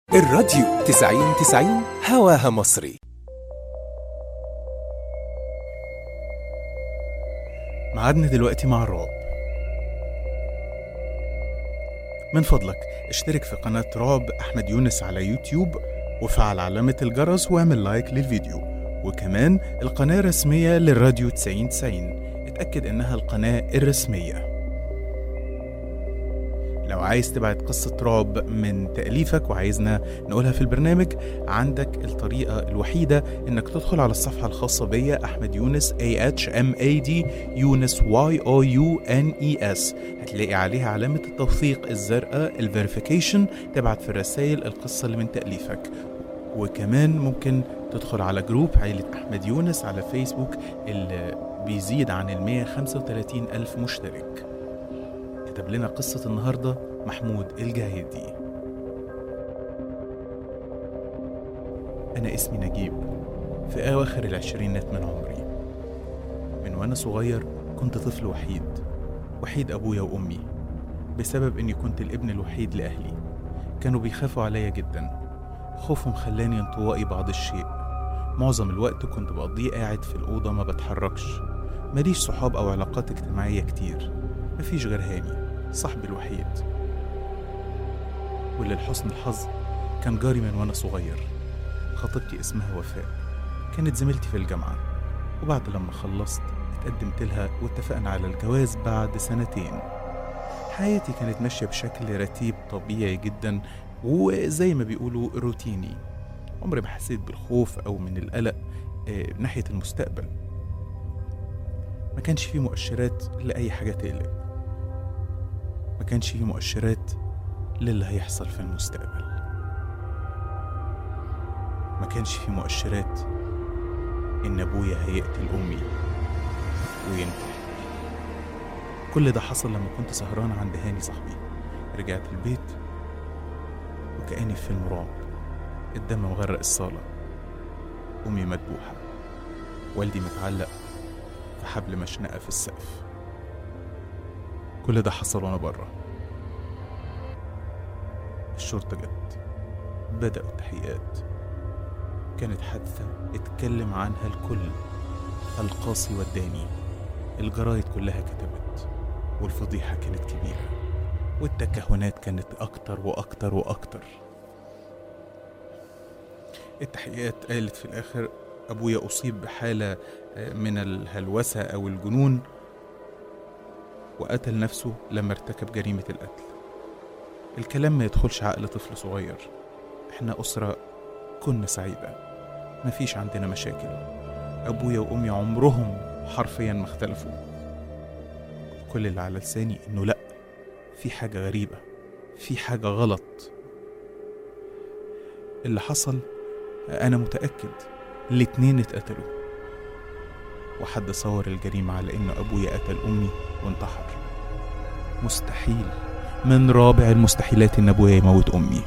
الراديو 90 90 هواها مصري معادنا دلوقتي مع الرعب من فضلك اشترك في قناة رعب أحمد يونس على يوتيوب وفعل علامة الجرس واعمل لايك للفيديو وكمان القناة الرسمية للراديو 9090 اتأكد إنها القناة الرسمية لو عايز تبعت قصة رعب من تأليفك وعايزنا نقولها في البرنامج عندك الطريقة الوحيدة انك تدخل على الصفحة الخاصة بيا احمد يونس A H M A D يونس Y O U N E S هتلاقي عليها علامة التوثيق الزرقاء الفيريفيكيشن تبعت في الرسائل القصة اللي من تأليفك وكمان ممكن تدخل على جروب عيلة أحمد يونس على فيسبوك اللي بيزيد عن ال 135 ألف مشترك كتب لنا قصة النهاردة محمود الجاهدي أنا اسمي نجيب في أواخر العشرينات من عمري من وأنا صغير كنت طفل وحيد وحيد أبويا وأمي بسبب إني كنت الابن الوحيد لأهلي كانوا بيخافوا عليا جدا خوفهم خلاني انطوائي بعض الشيء معظم الوقت كنت بقضيه قاعد في الأوضة ما بتحركش ماليش صحاب أو علاقات اجتماعية كتير مفيش غير هاني صاحبي الوحيد واللي لحسن الحظ كان جاري من وانا صغير خطيبتي اسمها وفاء كانت زميلتي في الجامعة وبعد لما خلصت اتقدمت لها واتفقنا على الجواز بعد سنتين حياتي كانت ماشية بشكل رتيب طبيعي جدا وزي ما بيقولوا روتيني عمري ما حسيت بالخوف أو من القلق آه، ناحية المستقبل ما كانش فيه مؤشرات لأي حاجة تقلق ما كانش فيه مؤشرات للي هيحصل في المستقبل ما كانش فيه مؤشرات إن أبويا هيقتل أمي وينتحر كل ده حصل لما كنت سهران عند هاني صاحبي رجعت البيت وكأني في فيلم رعب الدم مغرق الصالة أمي مدبوحة والدي متعلق في حبل مشنقة في السقف كل ده حصل وانا بره الشرطة جت بدأوا التحقيقات كانت حادثة اتكلم عنها الكل القاصي والداني الجرايد كلها كتبت والفضيحة كانت كبيرة والتكهنات كانت أكتر وأكتر وأكتر التحقيقات قالت في الآخر أبويا أصيب بحالة آه، من الهلوسة أو الجنون وقتل نفسه لما ارتكب جريمة القتل الكلام ما يدخلش عقل طفل صغير احنا أسرة كنا سعيدة مفيش عندنا مشاكل أبويا وأمي عمرهم حرفيا ما اختلفوا كل اللي على لساني إنه لأ في حاجة غريبة في حاجة غلط اللي حصل أنا متأكد الاتنين اتقتلوا وحد صور الجريمة على إن أبويا قتل أمي وانتحر مستحيل من رابع المستحيلات إن أبويا يموت أمي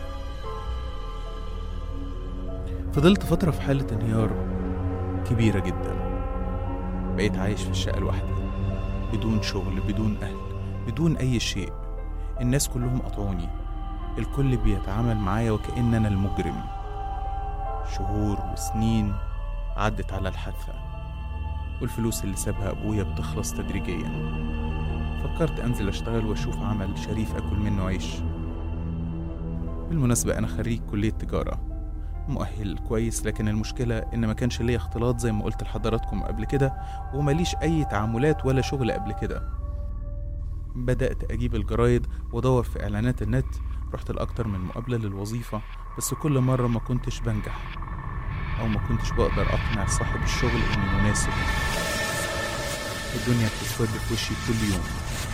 فضلت فترة في حالة انهيار كبيرة جدا بقيت عايش في الشقة لوحدي بدون شغل بدون أهل بدون أي شيء الناس كلهم قطعوني الكل بيتعامل معايا وكأن أنا المجرم شهور وسنين عدت على الحادثة والفلوس اللي سابها أبويا بتخلص تدريجيا فكرت أنزل أشتغل وأشوف عمل شريف أكل منه عيش بالمناسبة أنا خريج كلية تجارة مؤهل كويس لكن المشكلة إن ما كانش ليا اختلاط زي ما قلت لحضراتكم قبل كده ومليش أي تعاملات ولا شغل قبل كده بدأت أجيب الجرايد وأدور في إعلانات النت رحت لأكتر من مقابلة للوظيفة بس كل مرة ما كنتش بنجح أو ما كنتش بقدر أقنع صاحب الشغل إني مناسب الدنيا بتسود في وشي كل يوم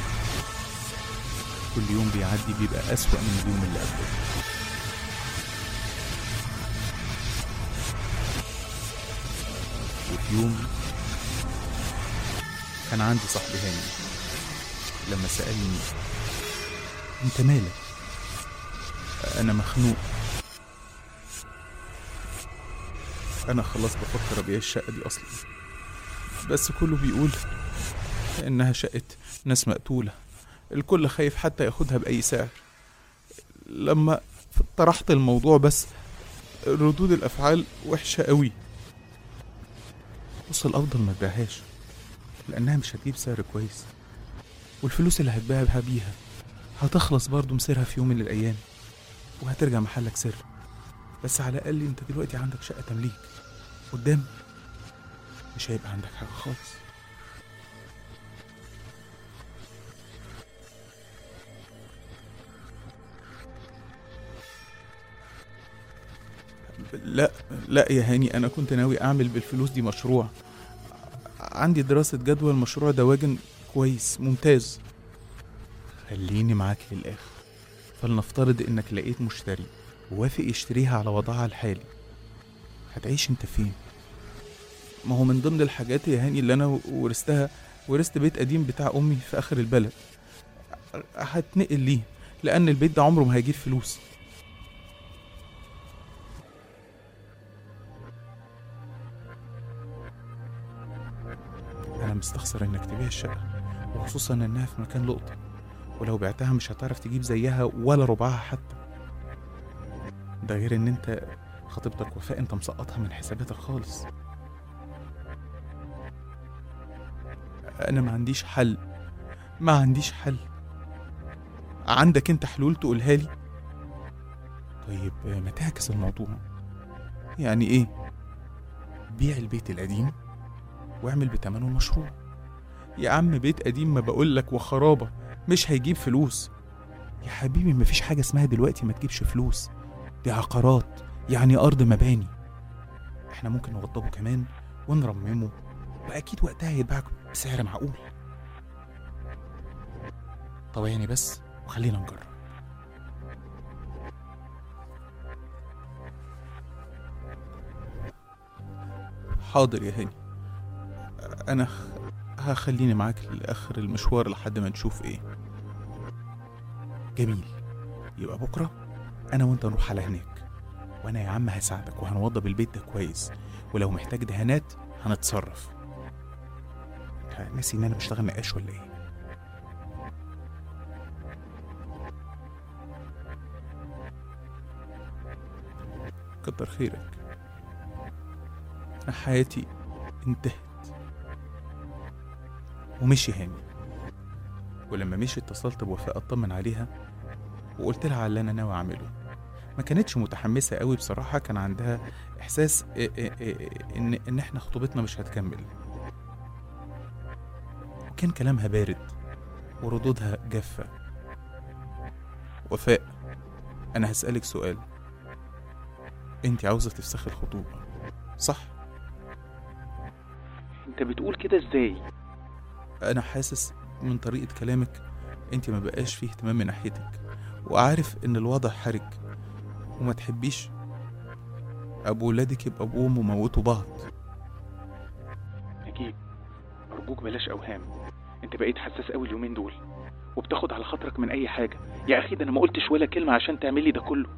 كل يوم بيعدي بيبقى أسوأ من اليوم اللي قبله وفي يوم كان عندي صاحبي هاني لما سألني انت مالك انا مخنوق انا خلاص بفكر ابيع الشقة دي اصلا بس كله بيقول انها شقة ناس مقتولة الكل خايف حتى ياخدها بأي سعر لما طرحت الموضوع بس ردود الافعال وحشه قوي بص الافضل ما تبيعهاش لانها مش هتجيب سعر كويس والفلوس اللي هتبيعها بيها هتخلص برضه مصيرها في يوم من الايام وهترجع محلك سر بس على الاقل انت دلوقتي عندك شقه تمليك قدام مش هيبقى عندك حاجه خالص لا لا يا هاني انا كنت ناوي اعمل بالفلوس دي مشروع عندي دراسة جدوى المشروع دواجن كويس ممتاز خليني معاك للآخر فلنفترض إنك لقيت مشتري ووافق يشتريها على وضعها الحالي هتعيش انت فين؟ ما هو من ضمن الحاجات يا هاني اللي أنا ورثتها ورثت بيت قديم بتاع أمي في آخر البلد هتنقل ليه لأن البيت ده عمره ما هيجيب فلوس أنا مستخسر إنك تبيع الشقة وخصوصا إنها في مكان لقطة ولو بعتها مش هتعرف تجيب زيها ولا ربعها حتى ده غير إن أنت خطيبتك وفاء أنت مسقطها من حساباتك خالص أنا ما عنديش حل ما عنديش حل عندك أنت حلول تقولها لي طيب ما تعكس الموضوع يعني إيه بيع البيت القديم واعمل بتمنه مشروع يا عم بيت قديم ما بقولك وخرابة مش هيجيب فلوس يا حبيبي مفيش حاجة اسمها دلوقتي ما تجيبش فلوس دي عقارات يعني أرض مباني احنا ممكن نوضبه كمان ونرممه وأكيد وقتها هيتباع بسعر معقول طوعني بس وخلينا نجرب حاضر يا هاني انا خ- هخليني معاك لاخر المشوار لحد ما نشوف ايه جميل يبقى بكره انا وانت نروح على هناك وانا يا عم هساعدك وهنوضب البيت ده كويس ولو محتاج دهانات هنتصرف انت ناسي ان انا بشتغل نقاش ولا ايه كتر خيرك أنا حياتي انتهت ومشي هاني ولما مشي اتصلت بوفاء اطمن عليها وقلت لها على اللي انا ناوي اعمله ما كانتش متحمسه قوي بصراحه كان عندها احساس إيه إيه إيه ان ان احنا خطوبتنا مش هتكمل وكان كلامها بارد وردودها جافه وفاء انا هسالك سؤال انت عاوزه تفسخي الخطوبه صح انت بتقول كده ازاي انا حاسس من طريقه كلامك انت ما بقاش فيه اهتمام من ناحيتك وعارف ان الوضع حرج وما تحبيش ابو ولادك يبقى ابوه وامه موتوا بعض نجيب ارجوك بلاش اوهام انت بقيت حساس قوي اليومين دول وبتاخد على خاطرك من اي حاجه يا اخي ده انا ما قلتش ولا كلمه عشان تعملي ده كله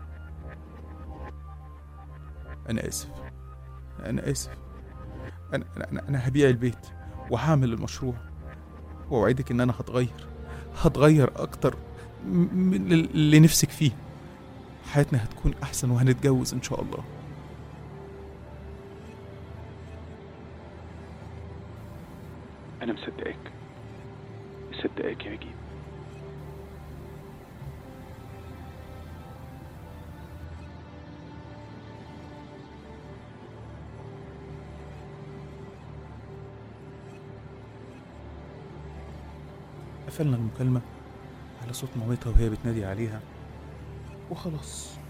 انا اسف انا اسف انا انا, أنا هبيع البيت وهعمل المشروع واوعدك ان انا هتغير هتغير اكتر م- من اللي نفسك فيه حياتنا هتكون احسن وهنتجوز ان شاء الله انا مصدقاك مصدقاك يا نجيب قفلنا المكالمة على صوت مامتها وهي بتنادي عليها وخلاص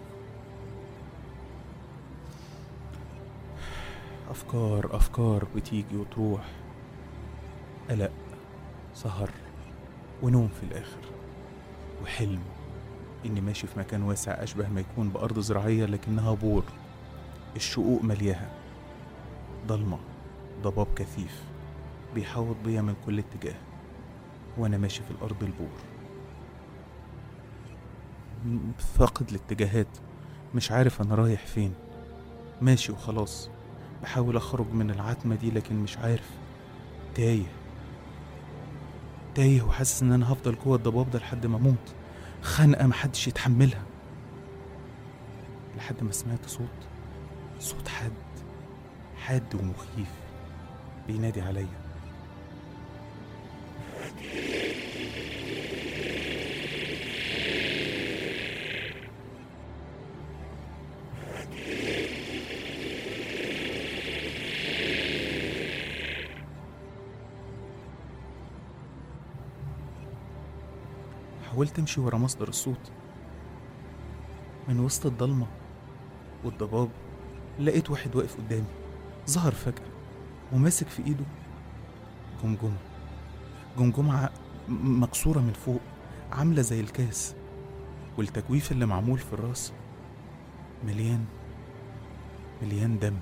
أفكار أفكار بتيجي وتروح قلق سهر ونوم في الآخر وحلم إني ماشي في مكان واسع أشبه ما يكون بأرض زراعية لكنها بور الشقوق ملياها ضلمة ضباب كثيف بيحوط بيا من كل اتجاه وأنا ماشي في الأرض البور م- فاقد الاتجاهات مش عارف أنا رايح فين ماشي وخلاص بحاول أخرج من العتمة دي لكن مش عارف تايه تايه وحاسس إن أنا هفضل جوه الضباب ده لحد ما أموت خنقة محدش يتحملها لحد ما سمعت صوت صوت حد حاد ومخيف بينادي عليا حاولت امشي ورا مصدر الصوت من وسط الضلمة والضباب لقيت واحد واقف قدامي ظهر فجأة وماسك في ايده جمجمة جمجمة ع- م- مكسورة من فوق عاملة زي الكاس والتجويف اللي معمول في الراس مليان مليان دم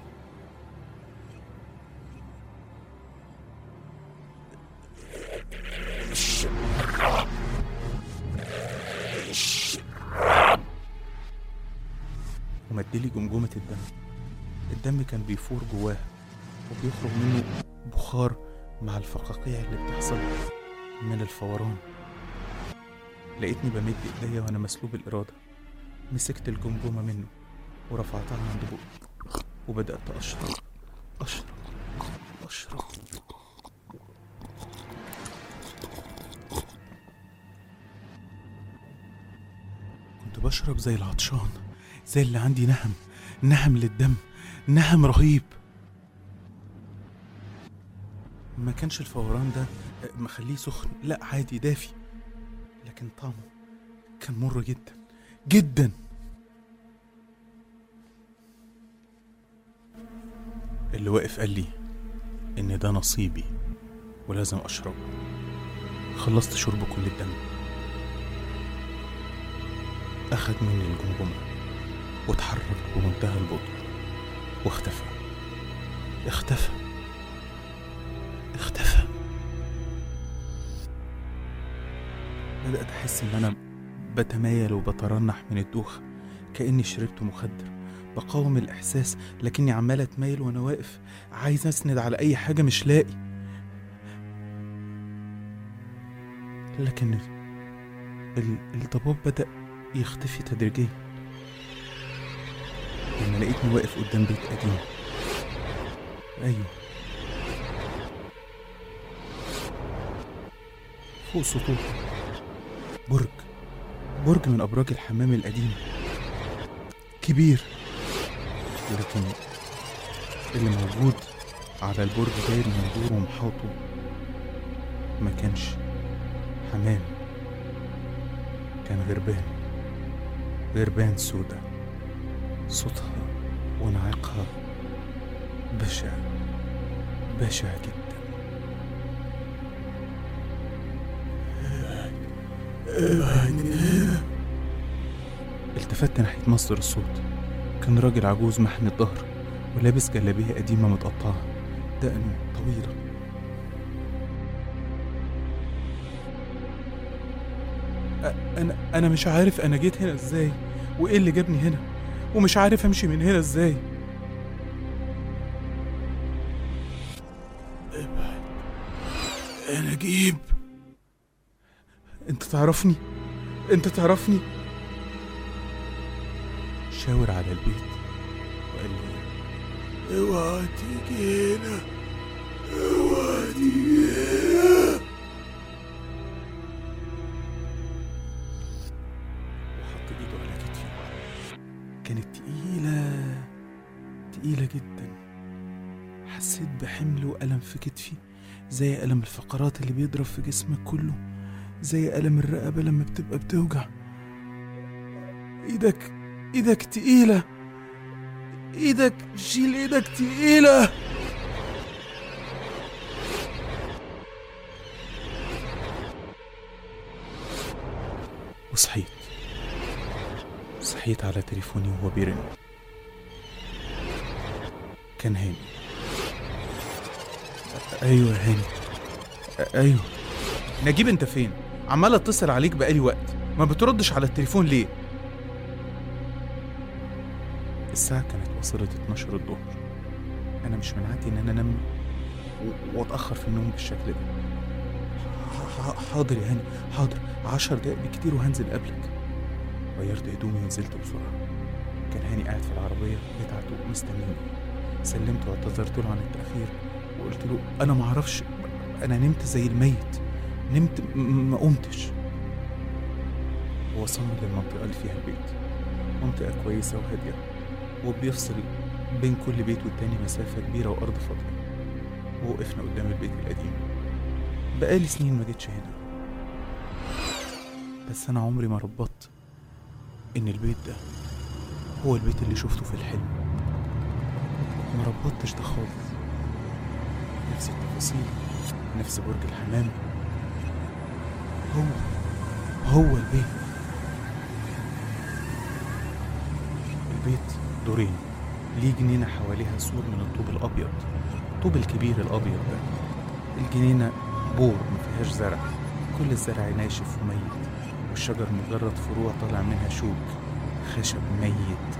ومدلي جمجمة الدم الدم كان بيفور جواه وبيخرج منه بخار مع الفقاقيع اللي بتحصل من الفوران لقيتني بمد ايديا وانا مسلوب الإرادة مسكت الجمجمة منه ورفعتها عند بقي وبدأت أشرب أشرب أشرب كنت بشرب زي العطشان زي اللي عندي نهم نهم للدم نهم رهيب ما كانش الفوران ده مخليه سخن لا عادي دافي لكن طعمه كان مر جدا جدا اللي واقف قال لي ان ده نصيبي ولازم اشربه خلصت شرب كل الدم اخد مني الجمجمه واتحرك بمنتهى البطء واختفى اختفى اختفى بدأت أحس إن أنا بتمايل وبترنح من الدوخة كأني شربت مخدر بقاوم الإحساس لكني عمال أتمايل وأنا واقف عايز أسند على أي حاجة مش لاقي لكن ال- الضباب بدأ يختفي تدريجيا لما لقيتني واقف قدام بيت قديم أيوه فوق سطوح برج برج من أبراج الحمام القديمة كبير ولكن اللي موجود على البرج داير من دوره ومحاطه ما كانش حمام كان غربان غربان سودا صوتها ونعاقها بشع بشع جدا التفت ناحية مصدر الصوت كان راجل عجوز محن الظهر ولابس جلابية قديمة متقطعة دقنه طويلة أ- أنا أنا مش عارف أنا جيت هنا إزاي وإيه اللي جابني هنا ومش عارف أمشي من هنا إزاي ابعد أنا جيب أنت تعرفني أنت تعرفني شاور على البيت وقال لي اوعى تيجي هنا اوعى تيجي هنا وحط ايده على كتفي كانت تقيلة تقيلة جدا حسيت بحمل وألم في كتفي زي ألم الفقرات اللي بيضرب في جسمك كله زي ألم الرقبة لما بتبقى بتوجع ايدك ايدك تقيلة ايدك شيل ايدك تقيلة وصحيت صحيت على تليفوني وهو بيرن كان هاني أ- ايوه يا هاني أ- ايوه نجيب انت فين عمال اتصل عليك بقالي وقت ما بتردش على التليفون ليه الساعة كانت وصلت 12 الظهر أنا مش من عادتي إن أنا أنام و- وأتأخر في النوم بالشكل ده ح- ح- حاضر يا هاني حاضر عشر دقايق بالكتير وهنزل قبلك غيرت هدومي ونزلت بسرعة كان هاني قاعد في العربية بتاعته مستنيني سلمته واعتذرت له عن التأخير وقلت له أنا معرفش أنا نمت زي الميت نمت م- م- ما قمتش ووصلنا للمنطقة اللي فيها البيت منطقة كويسة وهادية وبيفصل بين كل بيت والتاني مسافة كبيرة وأرض فاضية ووقفنا قدام البيت القديم بقالي سنين ما جيتش هنا بس أنا عمري ما ربطت إن البيت ده هو البيت اللي شفته في الحلم ما ربطتش ده خالص نفس التفاصيل نفس برج الحمام هو هو البيت البيت دورين ليه جنينة حواليها سور من الطوب الأبيض الطوب الكبير الأبيض ده الجنينة بور ما فيهاش زرع كل الزرع ناشف وميت والشجر مجرد فروع طالع منها شوك خشب ميت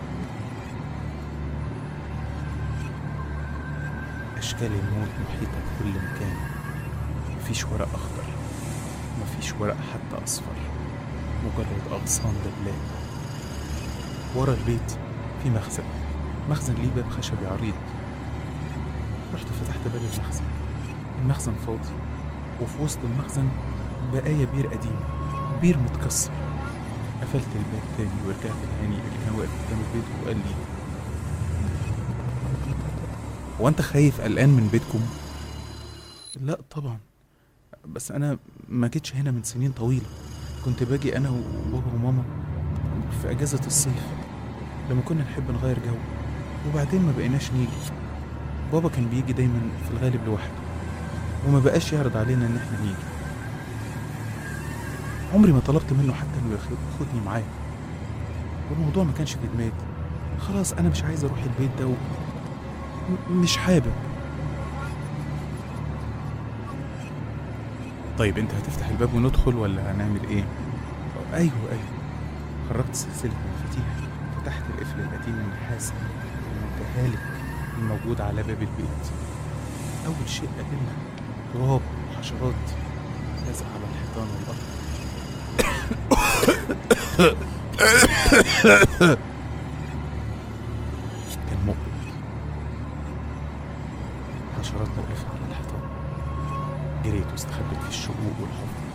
أشكال الموت محيطة في كل مكان مفيش ورق أخضر مفيش ورق حتى أصفر مجرد أغصان دبلان ورا البيت في مخزن مخزن ليه باب خشبي عريض رحت فتحت باب المخزن المخزن فاضي وفي وسط المخزن بقايا بير قديم بير متكسر قفلت الباب تاني ورجعت لهاني اللي كان واقف قدام البيت وقال لي هو انت خايف قلقان من بيتكم لا طبعا بس انا ما جيتش هنا من سنين طويله كنت باجي انا وبابا وماما في اجازه الصيف لما كنا نحب نغير جو وبعدين ما بقيناش نيجي بابا كان بيجي دايما في الغالب لوحده وما بقاش يعرض علينا ان احنا نيجي عمري ما طلبت منه حتى انه ياخد- ياخدني معاه والموضوع ما كانش في دماغي خلاص انا مش عايز اروح البيت ده و... م- مش حابب طيب انت هتفتح الباب وندخل ولا هنعمل ايه ايوه ايوه خرجت سلسلة المفاتيح فتحت القفل القديم النحاس المتهالك الموجود على باب البيت أول شيء قابلنا تراب وحشرات لازق على الحيطان والأرض كان مقبل حشرات واقفة على الحيطان جريت واستخبيت في الشقوق والحفر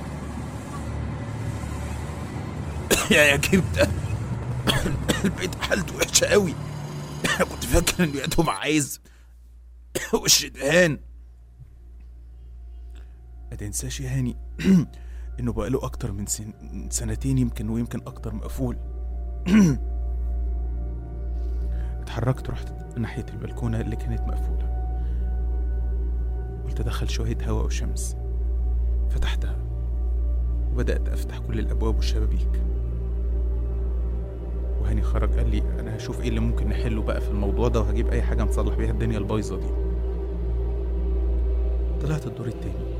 يا يا كبدة البيت حالته وحشة قوي كنت فاكر انه يدهم عايز وش دهان ما تنساش يا هاني انه بقاله اكتر من سن... سنتين يمكن ويمكن اكتر مقفول اتحركت رحت ناحية البلكونة اللي كانت مقفولة قلت ادخل شوية هواء وشمس فتحتها وبدأت افتح كل الابواب والشبابيك وهاني خرج قال لي انا هشوف ايه اللي ممكن نحله بقى في الموضوع ده وهجيب اي حاجة نصلح بيها الدنيا البايظة دي طلعت الدور التاني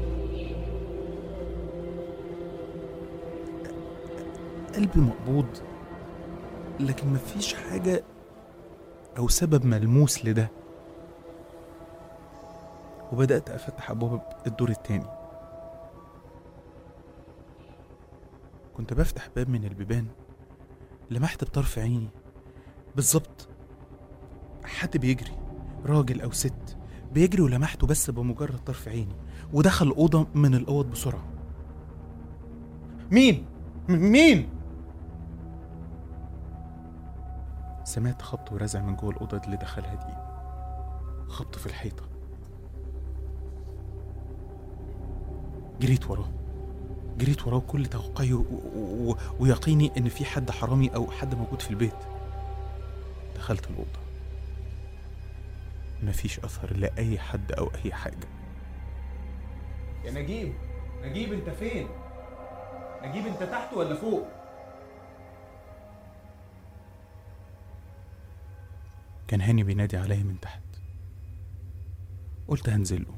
قلبي مقبوض لكن مفيش حاجة أو سبب ملموس لده وبدأت أفتح أبواب الدور التاني كنت بفتح باب من البيبان لمحت بطرف عيني بالظبط حد بيجري راجل أو ست بيجري ولمحته بس بمجرد طرف عيني ودخل أوضة من الأوض بسرعة مين م- مين سمعت خبط ورزع من جوه الأوضة اللي دخلها دي خبط في الحيطة جريت وراه جريت وراه بكل توقعي و... و... و... ويقيني إن في حد حرامي أو حد موجود في البيت دخلت الأوضة مفيش أثر لأي حد أو أي حاجة يا نجيب نجيب انت فين نجيب انت تحت ولا فوق كان هاني بينادي عليا من تحت قلت هنزله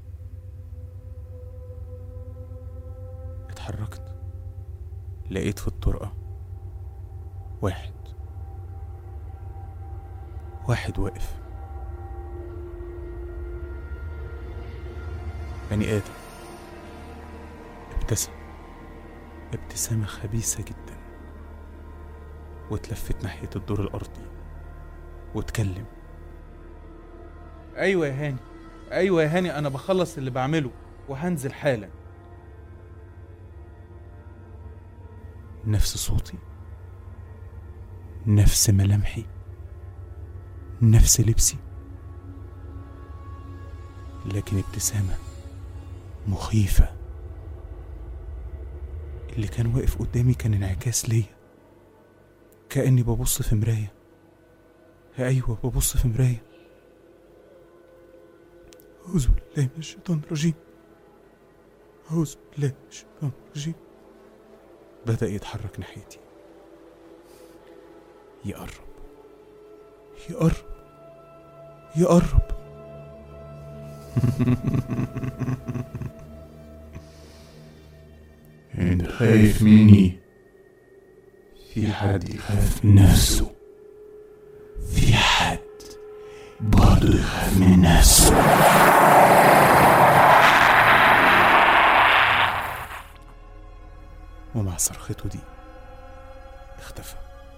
اتحركت لقيت في الطرقة واحد واحد واقف بني آدم ابتسم ابتسامة خبيثة جدا واتلفت ناحية الدور الأرضي واتكلم ايوه يا هاني ايوه يا هاني انا بخلص اللي بعمله وهنزل حالا نفس صوتي نفس ملامحي نفس لبسي لكن ابتسامة مخيفة اللي كان واقف قدامي كان انعكاس ليا كأني ببص في مراية أيوة ببص في مراية أعوذ بالله من الشيطان الرجيم أعوذ بالله من الشيطان الرجيم بدأ يتحرك ناحيتي يقرب يقرب يقرب انت خايف مني في حد يخاف من نفسه في حد برضه يخاف من نفسه ومع صرخته دي اختفى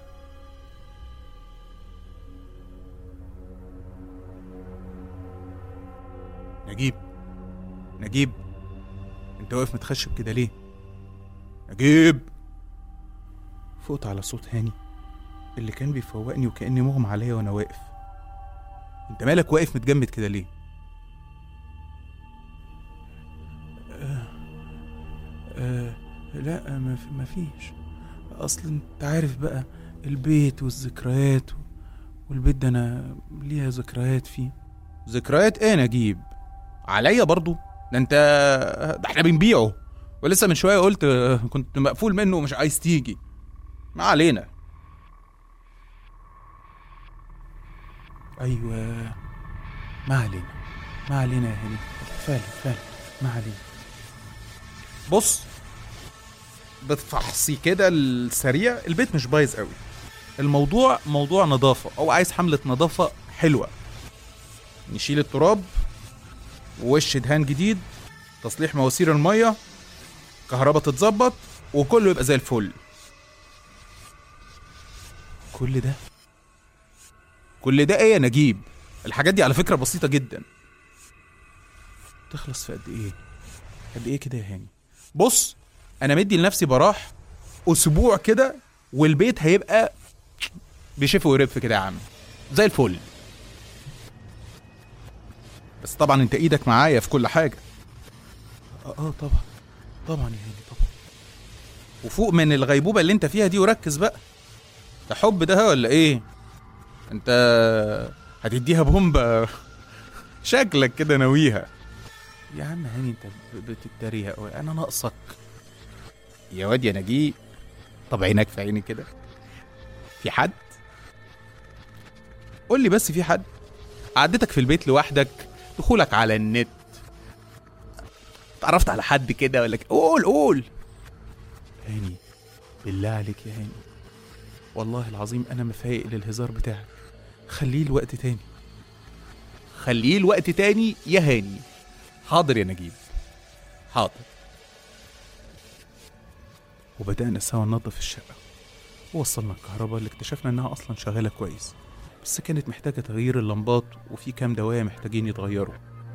نجيب نجيب انت واقف متخشب كده ليه نجيب فقت على صوت هاني اللي كان بيفوقني وكأني مغمى عليا وانا واقف انت مالك واقف متجمد كده ليه آه آه لا ما في- ما فيش اصل انت عارف بقى البيت والذكريات والبيت ده انا ليها ذكريات فيه ذكريات ايه نجيب عليا برضو ده انت ده احنا بنبيعه ولسه من شويه قلت آه، كنت مقفول منه ومش عايز تيجي ما علينا ايوه ما علينا ما علينا يا هاني فعلا فعلا ما علينا بص بتفحصي كده السريع البيت مش بايظ قوي الموضوع موضوع نظافة أو عايز حملة نظافة حلوة نشيل التراب ووش دهان جديد تصليح مواسير المية كهرباء تتظبط وكله يبقى زي الفل كل ده كل ده ايه يا نجيب الحاجات دي على فكرة بسيطة جدا تخلص في قد ايه قد ايه كده يا هاني بص انا مدي لنفسي براح اسبوع كده والبيت هيبقى بشف ورف كده يا عم زي الفل بس طبعا انت ايدك معايا في كل حاجه اه اه طبعا طبعا يا هاني طبعا وفوق من الغيبوبه اللي انت فيها دي وركز بقى ده حب ده ولا ايه انت هتديها بومبا شكلك كده ناويها يا عم هاني انت ب- بتتريق قوي انا ناقصك يا واد يا نجيب طب عينك في عيني كده في حد قول لي بس في حد قعدتك في البيت لوحدك دخولك على النت اتعرفت على حد كده ولا ك- قول قول هاني بالله عليك يا هاني والله العظيم انا مفايق للهزار بتاعك خليه لوقت تاني خليه لوقت تاني يا هاني حاضر يا نجيب حاضر وبدأنا سوا ننظف الشقة ووصلنا الكهرباء اللي اكتشفنا انها اصلا شغالة كويس بس كانت محتاجة تغيير اللمبات وفي كام دواية محتاجين يتغيروا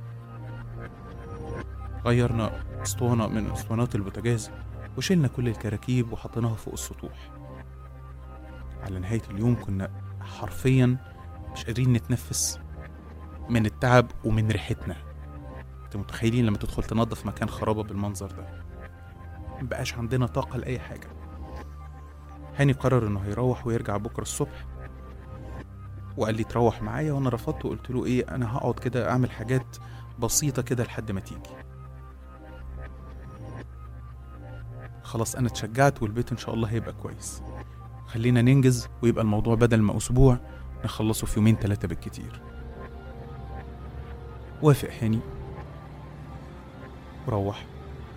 غيرنا اسطوانة من اسطوانات البوتاجاز وشلنا كل الكراكيب وحطيناها فوق السطوح على نهاية اليوم كنا حرفيا مش قادرين نتنفس من التعب ومن ريحتنا انتوا متخيلين لما تدخل تنظف مكان خرابة بالمنظر ده مبقاش عندنا طاقة لأي حاجة هاني قرر انه هيروح ويرجع بكرة الصبح وقال لي تروح معايا وانا رفضت وقلت له ايه انا هقعد كده اعمل حاجات بسيطة كده لحد ما تيجي خلاص انا اتشجعت والبيت ان شاء الله هيبقى كويس خلينا ننجز ويبقى الموضوع بدل ما اسبوع نخلصه في يومين ثلاثة بالكتير وافق هاني وروح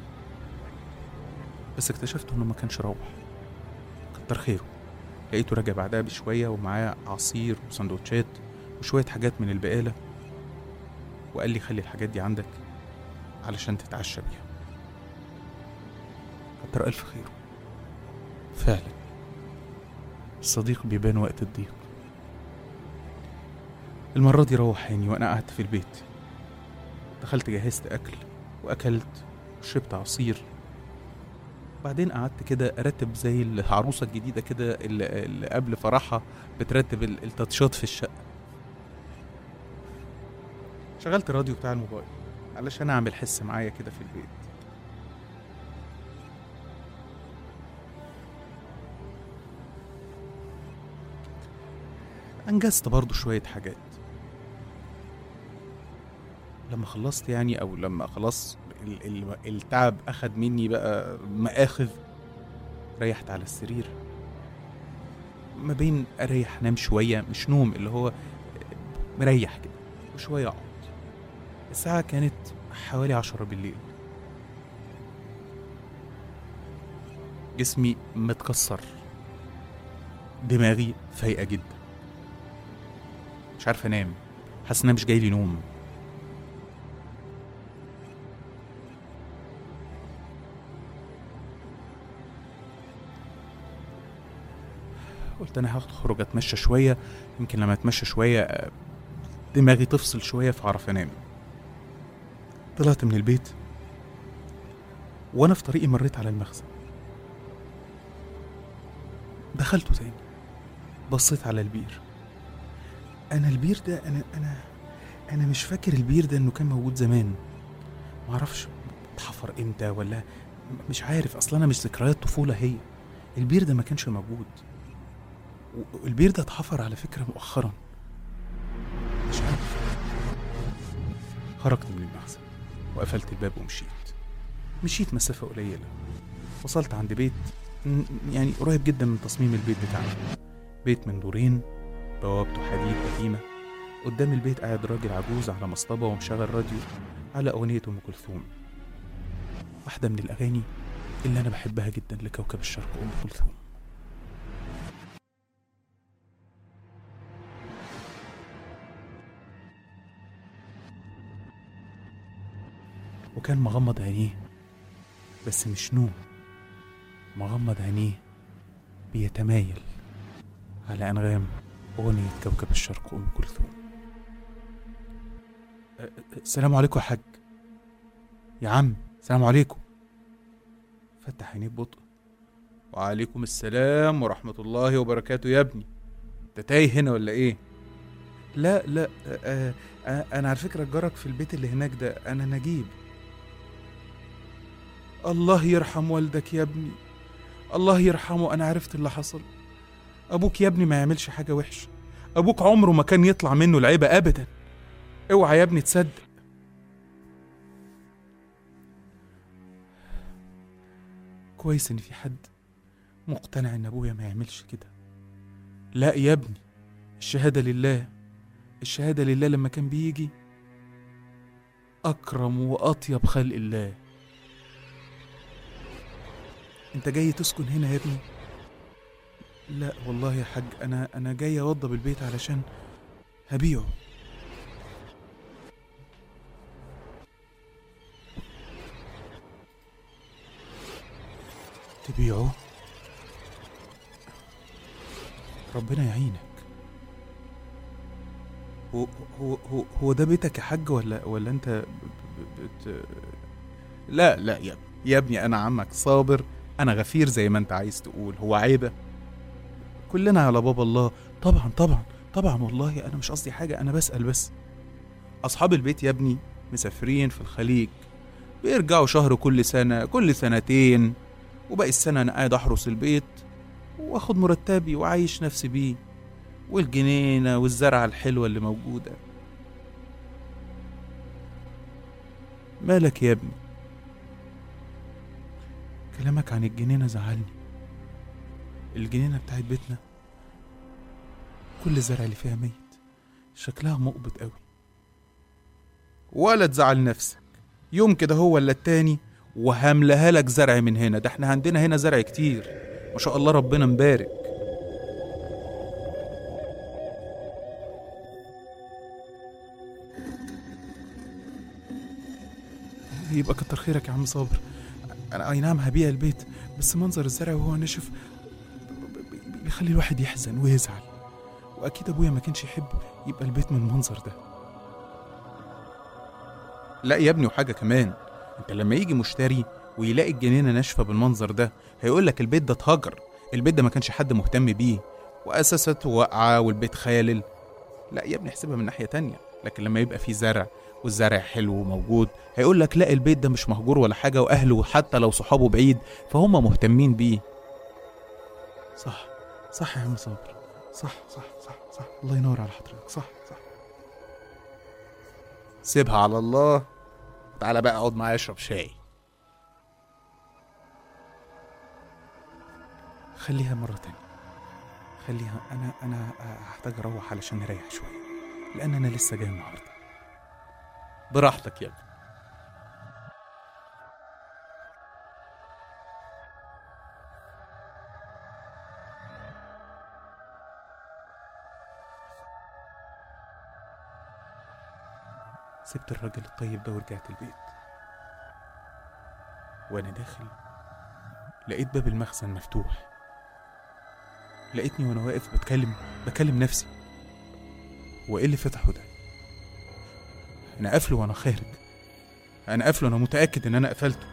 بس اكتشفت انه ما كانش روح كتر خيره لقيته راجع بعدها بشوية ومعاه عصير وسندوتشات وشوية حاجات من البقالة وقال لي خلي الحاجات دي عندك علشان تتعشى بيها كتر ألف خيره فعلا الصديق بيبان وقت الضيق المرة دي روحاني وأنا قعدت في البيت دخلت جهزت أكل وأكلت وشربت عصير بعدين قعدت كده أرتب زي العروسة الجديدة كده اللي, اللي قبل فرحها بترتب ال- التاتشات في الشقة شغلت الراديو بتاع الموبايل علشان أعمل حس معايا كده في البيت أنجزت برضو شوية حاجات لما خلصت يعني أو لما خلاص ال- ال- التعب أخد مني بقى مآخذ ريحت على السرير ما بين أريح أنام شوية مش نوم اللي هو مريح كده وشوية أقعد الساعة كانت حوالي عشرة بالليل جسمي متكسر دماغي فايقة جدا مش عارف انام حاسس ان أنا مش جاي لي نوم قلت انا هخرج اتمشى شويه يمكن لما اتمشى شويه آه، دماغي تفصل شويه فاعرف انام طلعت من البيت وانا في طريقي مريت على المخزن دخلته تاني بصيت على البير انا البير ده انا انا انا مش فاكر البير ده انه كان موجود زمان معرفش اتحفر امتى ولا مش عارف اصلا انا مش ذكريات طفوله هي البير ده ما كانش موجود و- البير ده اتحفر على فكره مؤخرا مش عارف خرجت من المخزن وقفلت الباب ومشيت مشيت مسافه قليله وصلت عند بيت م- يعني قريب جدا من تصميم البيت بتاعنا بيت من دورين بوابته حديد قديمة قدام البيت قاعد راجل عجوز على مصطبة ومشغل راديو على أغنية أم كلثوم واحدة من الأغاني اللي أنا بحبها جدا لكوكب الشرق أم كلثوم وكان مغمض عينيه بس مش نوم مغمض عينيه بيتمايل على أنغام أغنية كوكب الشرق أم كلثوم أ- أ- السلام عليكم يا حاج يا عم السلام عليكم فتح عينيه ببطء وعليكم السلام ورحمة الله وبركاته يا ابني انت تايه هنا ولا ايه لا لا آه آه انا على فكرة جارك في البيت اللي هناك ده انا نجيب الله يرحم والدك يا ابني الله يرحمه انا عرفت اللي حصل ابوك يا ابني ما يعملش حاجه وحشه ابوك عمره ما كان يطلع منه العيبه ابدا اوعى يا ابني تصدق كويس ان في حد مقتنع ان ابويا ما يعملش كده لا يا ابني الشهاده لله الشهاده لله لما كان بيجي اكرم واطيب خلق الله انت جاي تسكن هنا يا ابني لا والله يا حاج انا انا جاي اوضب البيت علشان هبيعه تبيعه ربنا يعينك هو هو هو, هو ده بيتك يا حاج ولا ولا انت ب- ب- بت لا لا يا ابني يا ابني انا عمك صابر انا غفير زي ما انت عايز تقول هو عيبه كلنا على باب الله طبعا طبعا طبعا والله انا مش قصدي حاجه انا بسال بس اصحاب البيت يا ابني مسافرين في الخليج بيرجعوا شهر كل سنه كل سنتين وباقي السنه انا قاعد احرس البيت واخد مرتبي وعايش نفسي بيه والجنينه والزرعه الحلوه اللي موجوده مالك يا ابني كلامك عن الجنينه زعلني الجنينة بتاعت بيتنا كل الزرع اللي فيها ميت شكلها مقبض قوي ولا تزعل نفسك يوم كده هو ولا التاني وهملها لك زرع من هنا ده احنا عندنا هنا زرع كتير ما شاء الله ربنا مبارك يبقى كتر خيرك يا عم صابر انا اي نعم هبيع البيت بس منظر الزرع وهو نشف بيخلي الواحد يحزن ويزعل واكيد ابويا ما كانش يحب يبقى البيت من المنظر ده لا يا ابني وحاجه كمان انت لما يجي مشتري ويلاقي الجنينه ناشفه بالمنظر ده هيقول لك البيت ده اتهجر البيت ده ما كانش حد مهتم بيه واساساته واقعه والبيت خالل لا يا ابني احسبها من ناحيه تانية لكن لما يبقى فيه زرع والزرع حلو وموجود هيقول لك لا البيت ده مش مهجور ولا حاجه واهله حتى لو صحابه بعيد فهم مهتمين بيه صح صح يا عم صابر صح صح صح صح الله ينور على حضرتك صح صح سيبها على الله تعالى بقى اقعد معايا اشرب شاي خليها مرة تانية خليها أنا أنا هحتاج أروح علشان أريح شوية لأن أنا لسه جاي النهاردة براحتك يا ابني سبت الراجل الطيب ده ورجعت البيت وانا داخل لقيت باب المخزن مفتوح لقيتني وانا واقف بتكلم بكلم نفسي وايه اللي فتحه ده انا قافله وانا خارج انا قافله انا متاكد ان انا قفلته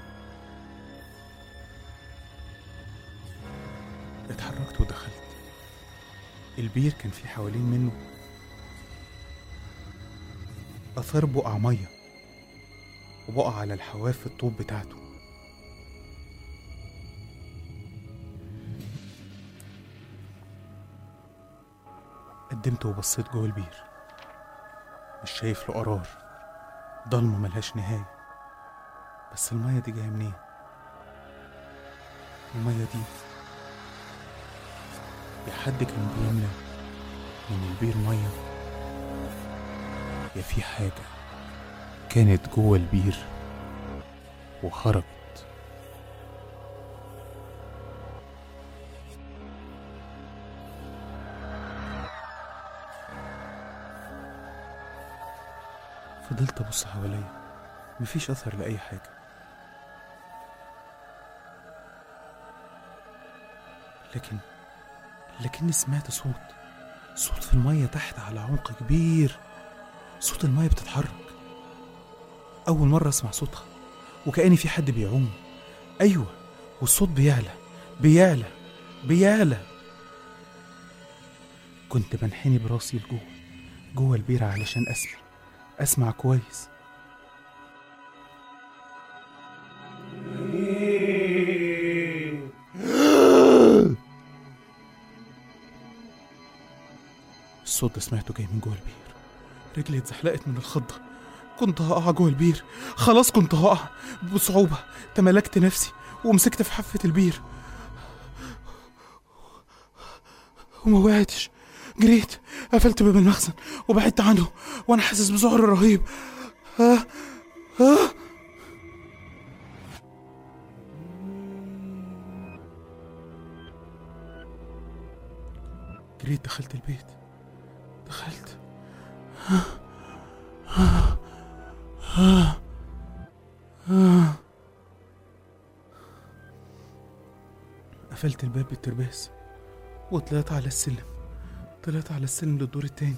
اتحركت ودخلت البير كان فيه حوالين منه اثار بقع ميه وبقع على الحواف الطوب بتاعته قدمت وبصيت جوه البير مش شايف له قرار ضلمة ملهاش نهاية بس المية دي جاية منين؟ المية دي يا حد كان بيملى من البير مية يا في حاجة كانت جوه البير وخرجت فضلت أبص حواليا مفيش أثر لأي حاجة لكن لكني سمعت صوت صوت في المية تحت على عمق كبير صوت المية بتتحرك أول مرة أسمع صوتها وكأني في حد بيعوم أيوة والصوت بيعلى بيعلى بيعلى كنت بنحني براسي لجوه جوه البيرة علشان أسمع أسمع كويس الصوت ده سمعته جاي من جوه البير رجلي اتزحلقت من الخضة كنت هقع جوه البير خلاص كنت هقع بصعوبة تملكت نفسي ومسكت في حافة البير وما وقعتش جريت قفلت باب المخزن وبعدت عنه وانا حاسس بذعر رهيب آه آه جريت دخلت البيت دخلت قفلت الباب بالترباس وطلعت على السلم طلعت على السلم للدور التاني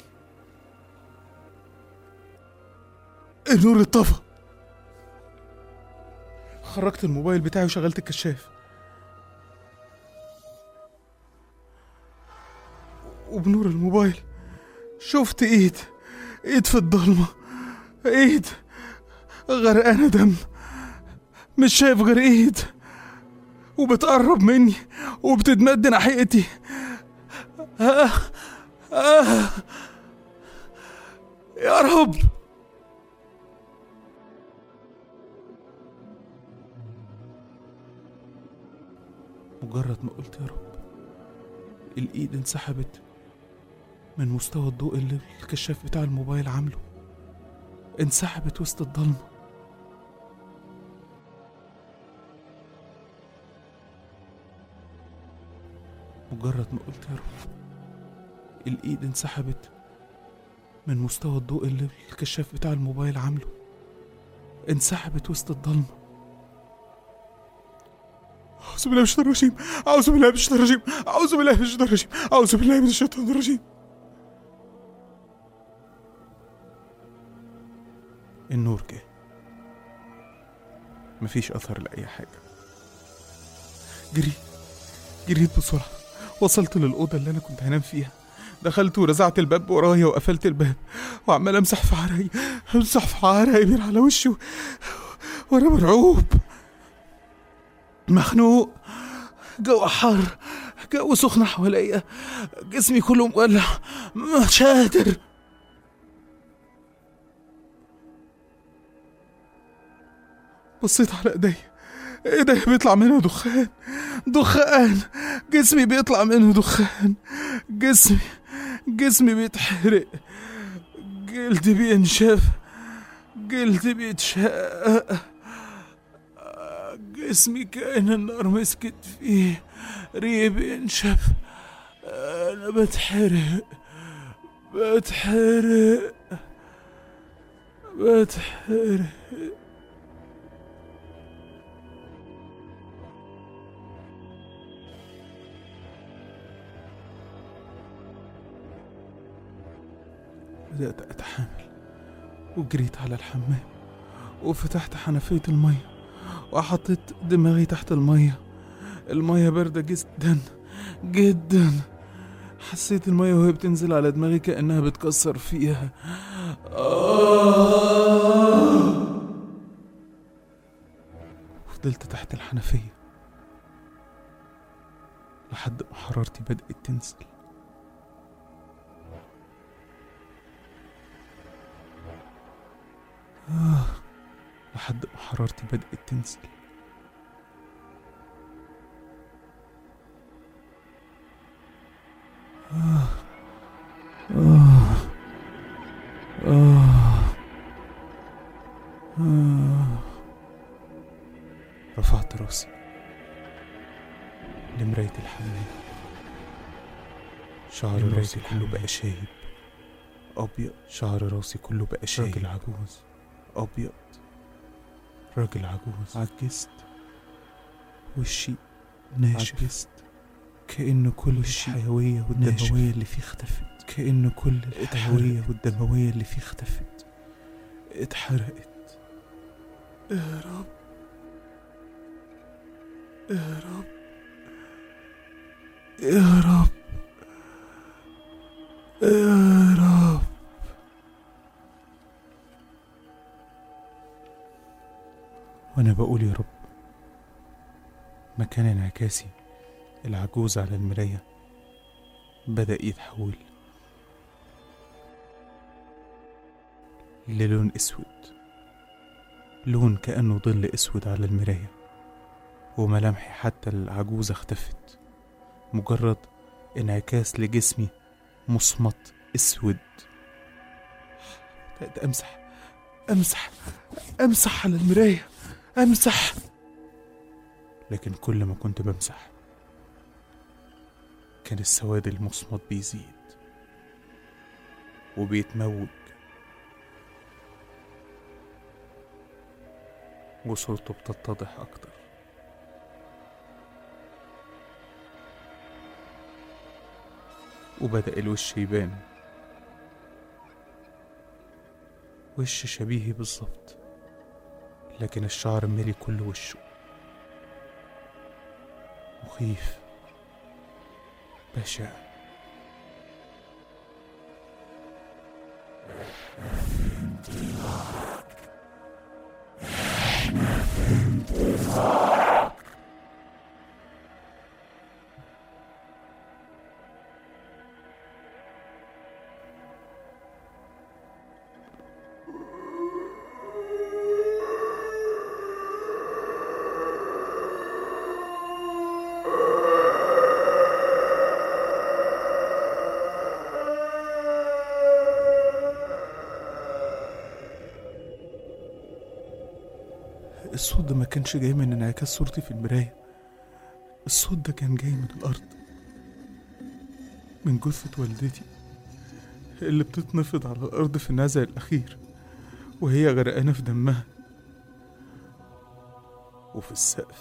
النور اتطفى خرجت الموبايل بتاعي وشغلت الكشاف وبنور الموبايل شفت ايد ايد في الضلمة ايد غرقانة دم مش شايف غير ايد وبتقرب مني وبتتمد ناحيتي آه آه يا رب مجرد ما قلت يا رب الإيد انسحبت من مستوى الضوء اللي الكشاف بتاع الموبايل عامله انسحبت وسط الضلمة مجرد ما قلت يا رب الإيد انسحبت من مستوى الضوء اللي الكشاف بتاع الموبايل عامله انسحبت وسط الضلمة أعوذ بالله من الشيطان الرجيم أعوذ بالله من الشيطان الرجيم أعوذ بالله من الشيطان الرجيم أعوذ بالله من الشيطان الرجيم النور جه مفيش أثر لأي حاجة جريت جريت بسرعة وصلت للأوضة اللي أنا كنت هنام فيها دخلت ورزعت الباب ورايا وقفلت الباب وعمال امسح في عرقي امسح في عرقي من على وشي و- وانا مرعوب مخنوق جو حر جو سخن حواليا جسمي كله مولع مش قادر بصيت على ايديا ايديا بيطلع منها دخان دخان جسمي بيطلع منه دخان جسمي جسمي بيتحرق جلدي بينشف جلدي بيتشقق جسمي كأن النار مسكت فيه ريه بينشف أنا بتحرق بتحرق بتحرق بدأت أتحامل وجريت على الحمام وفتحت حنفية المية وحطيت دماغي تحت المية المية باردة جدا جدا حسيت المية وهي بتنزل على دماغي كأنها بتكسر فيها آه. فضلت تحت الحنفية لحد ما حرارتي بدأت تنزل آه. لحد ما حرارتي بدأت تنزل آه. آه. آه. آه. رفعت راسي لمراية الحمام شعر راسي كله بقى شايب أبيض شعر راسي كله بقى شايب راجل عجوز أبيض راجل عجوز عجزت وشي ناشف عجزت كأن كل الحيوية والدموية اللي فيه اختفت كأن كل الحيوية والدموية اللي فيه اختفت اتحرقت يا رب يا رب يا رب يا رب وانا بقول يا رب مكان انعكاسي العجوز على المراية بدأ يتحول للون اسود لون كأنه ظل اسود على المراية وملامحي حتى العجوزة اختفت مجرد انعكاس لجسمي مصمت اسود بدأت امسح امسح امسح على المراية امسح لكن كل ما كنت بمسح كان السواد المصمت بيزيد وبيتموج وصورته بتتضح أكتر وبدأ الوش يبان وش شبيهي بالظبط لكن الشعر مالي كل وشه مخيف بشع الصوت ده ما كانش جاي من انعكاس صورتي في المراية الصوت ده كان جاي من الأرض من جثة والدتي اللي بتتنفض على الأرض في النزع الأخير وهي غرقانة في دمها وفي السقف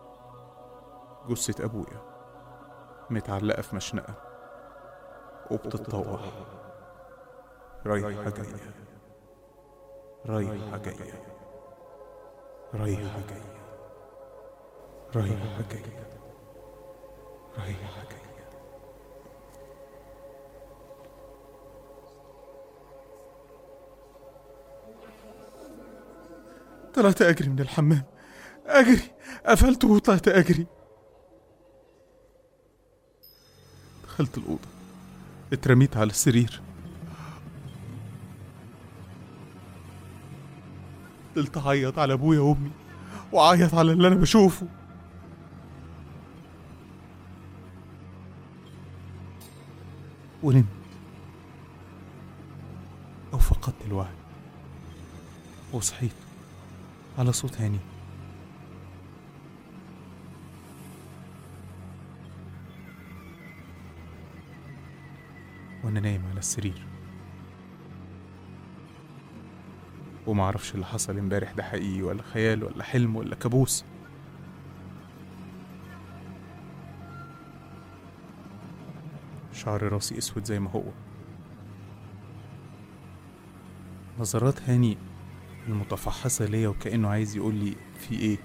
جثة أبويا متعلقة في مشنقة وبتتطوح رايحة جاية رايحة جاية رايحة جاية رايحة جاية رايحة جاية طلعت أجري من الحمام أجري قفلته وطلعت أجري دخلت الأوضة اترميت على السرير فضلت أعيط على أبويا وأمي وأعيط على اللي أنا بشوفه ونمت أو فقدت الوعي وصحيت على صوت هاني وأنا نايم على السرير وما اعرفش اللي حصل امبارح ده حقيقي ولا خيال ولا حلم ولا كابوس شعر راسي اسود زي ما هو نظرات هاني المتفحصة ليا وكأنه عايز يقول لي في ايه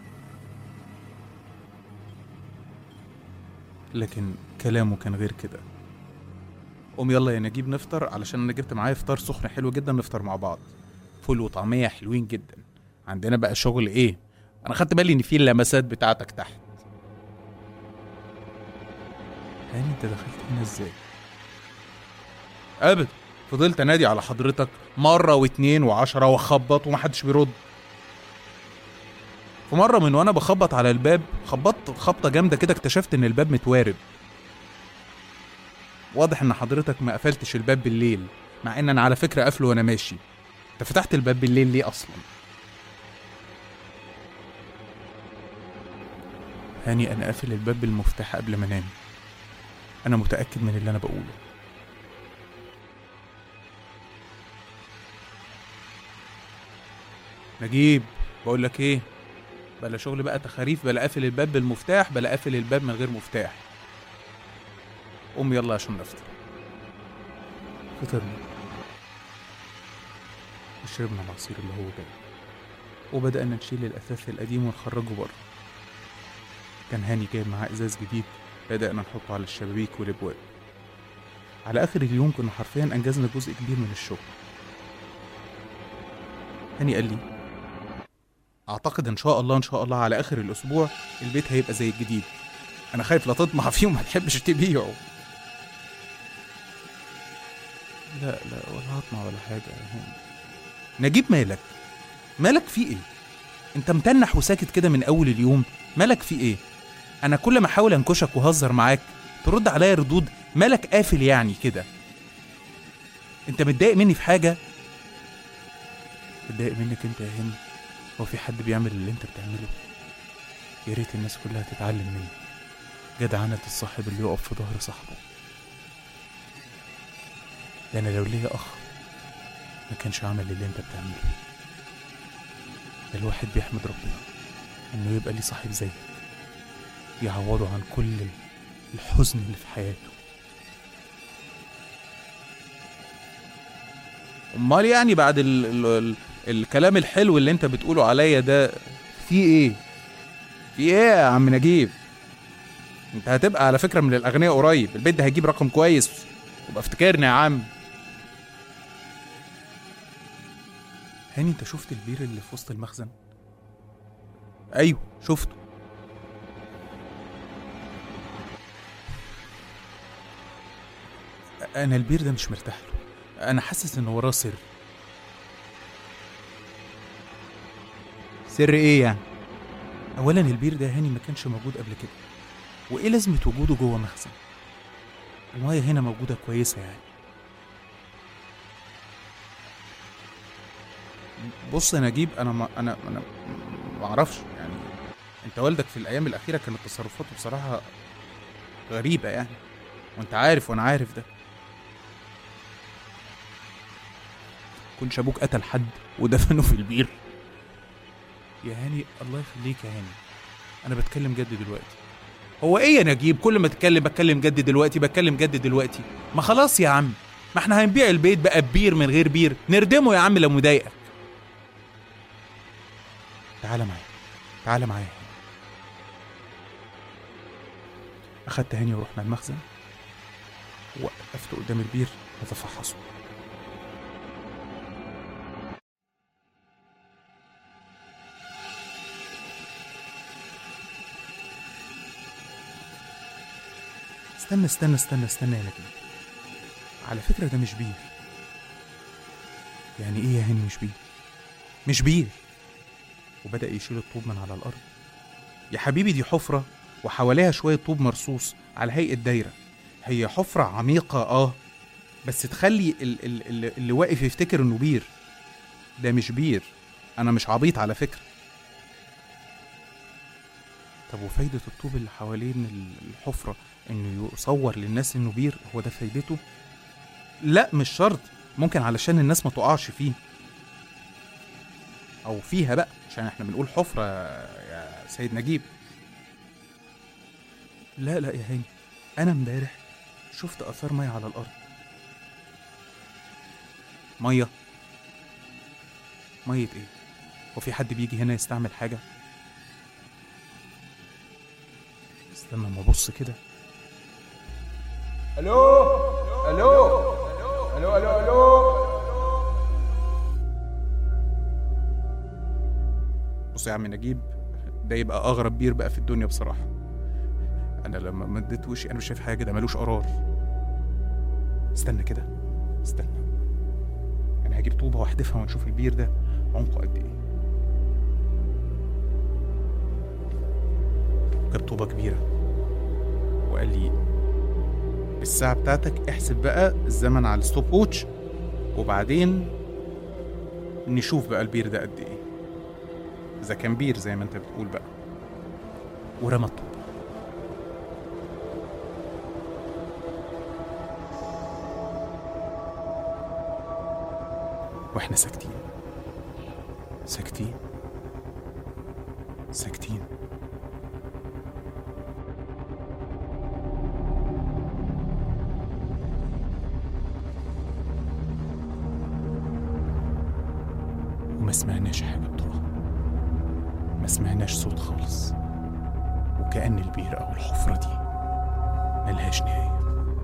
لكن كلامه كان غير كده قوم يلا يا نجيب نفطر علشان انا جبت معايا فطار سخن حلو جدا نفطر مع بعض فول وطعمية حلوين جدا عندنا بقى شغل ايه انا خدت بالي ان في اللمسات بتاعتك تحت هاني انت دخلت هنا ازاي ابدا فضلت انادي على حضرتك مرة واتنين وعشرة واخبط ومحدش بيرد في مرة من وانا بخبط على الباب خبطت خبطة جامدة كده اكتشفت ان الباب متوارب واضح ان حضرتك ما قفلتش الباب بالليل مع ان انا على فكرة قافله وانا ماشي انت فتحت الباب بالليل ليه اصلا هاني انا قافل الباب بالمفتاح قبل ما انام انا متاكد من اللي انا بقوله نجيب بقول لك ايه بلا شغل بقى تخاريف بلا قافل الباب بالمفتاح بلا قافل الباب من غير مفتاح قوم يلا عشان نفطر فطرنا وشربنا العصير اللي هو جاي وبدأنا نشيل الأثاث القديم ونخرجه بره كان هاني جايب معاه إزاز جديد بدأنا نحطه على الشبابيك والأبواب على آخر اليوم كنا حرفيا أنجزنا جزء كبير من الشغل هاني قال لي أعتقد إن شاء الله إن شاء الله على آخر الأسبوع البيت هيبقى زي الجديد أنا خايف لا تطمع فيه وما تحبش تبيعه لا لا ولا هطمع ولا حاجة يا هاني نجيب مالك مالك في ايه انت متنح وساكت كده من اول اليوم مالك في ايه انا كل ما احاول انكشك وهزر معاك ترد عليا ردود مالك قافل يعني كده انت متضايق مني في حاجه متضايق منك انت يا هاني هو في حد بيعمل اللي انت بتعمله يا ريت الناس كلها تتعلم مني جدعنة الصاحب اللي يقف في ظهر صاحبه ده انا لو ليا اخ ما كانش عمل اللي انت بتعمله ده الواحد بيحمد ربنا انه يبقى ليه صاحب زيك يعوضه عن كل الحزن اللي في حياته امال يعني بعد ال ال ال الكلام الحلو اللي انت بتقوله عليا ده في ايه في ايه يا عم نجيب انت هتبقى على فكره من الاغنياء قريب البيت ده هيجيب رقم كويس وابقى افتكرني يا عم هاني انت شفت البير اللي في وسط المخزن ايوه شفته انا البير ده مش مرتاح له انا حاسس ان وراه سر سر ايه يعني اولا البير ده هاني ما كانش موجود قبل كده وايه لازمه وجوده جوه مخزن المايه هنا موجوده كويسه يعني بص يا نجيب انا ما انا انا ما اعرفش يعني انت والدك في الايام الاخيره كانت تصرفاته بصراحه غريبه يعني وانت عارف وانا عارف ده كنش ابوك قتل حد ودفنه في البير يا هاني الله يخليك يا هاني انا بتكلم جد دلوقتي هو ايه يا نجيب كل ما تتكلم بتكلم جد دلوقتي بتكلم جد دلوقتي ما خلاص يا عم ما احنا هنبيع البيت بقى ببير من غير بير نردمه يا عم لو مضايقك تعالى معايا تعالى معايا أخدت هاني ورحنا المخزن وقفت قدام البير أتفحصه استنى استنى استنى استنى يا نجم على فكرة ده مش بير يعني ايه يا هاني مش بير مش بير وبدأ يشيل الطوب من على الأرض يا حبيبي دي حفرة وحواليها شوية طوب مرصوص على هيئة دايرة هي حفرة عميقة اه بس تخلي ال- ال- ال- اللي واقف يفتكر انه بير ده مش بير انا مش عبيط على فكرة طب وفايدة الطوب اللي حوالين ال- الحفرة انه يصور للناس انه بير هو ده فايدته لا مش شرط ممكن علشان الناس ما تقعش فيه او فيها بقى عشان احنا بنقول حفرة يا سيد نجيب لا لا يا هاني انا امبارح شفت اثار ميه على الارض ميه ميه ايه وفي حد بيجي هنا يستعمل حاجه استنى ما ابص كده الو الو الو الو الو بص يا عم نجيب ده يبقى اغرب بير بقى في الدنيا بصراحه انا لما مديت وشي انا مش شايف حاجه ده ملوش قرار استنى كده استنى انا هجيب طوبه واحدفها ونشوف البير ده عمقه قد ايه جاب طوبه كبيره وقال لي بالساعه بتاعتك احسب بقى الزمن على الستوب ووتش وبعدين نشوف بقى البير ده قد ايه اذا كان بير زي ما انت بتقول بقى ورمى الطوبه واحنا ساكتين ساكتين ساكتين وما سمعناش حاجة بتقع ما سمعناش صوت خالص وكأن البير أو الحفرة دي ملهاش نهاية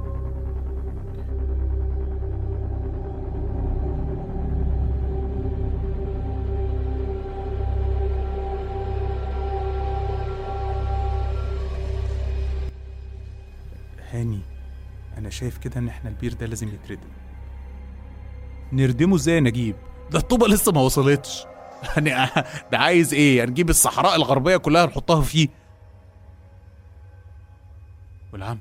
هاني أنا شايف كده إن إحنا البير ده لازم يتردم نردمه إزاي يا نجيب؟ ده الطوبة لسه ما وصلتش يعني ده عايز ايه نجيب الصحراء الغربيه كلها نحطها فيه والعمل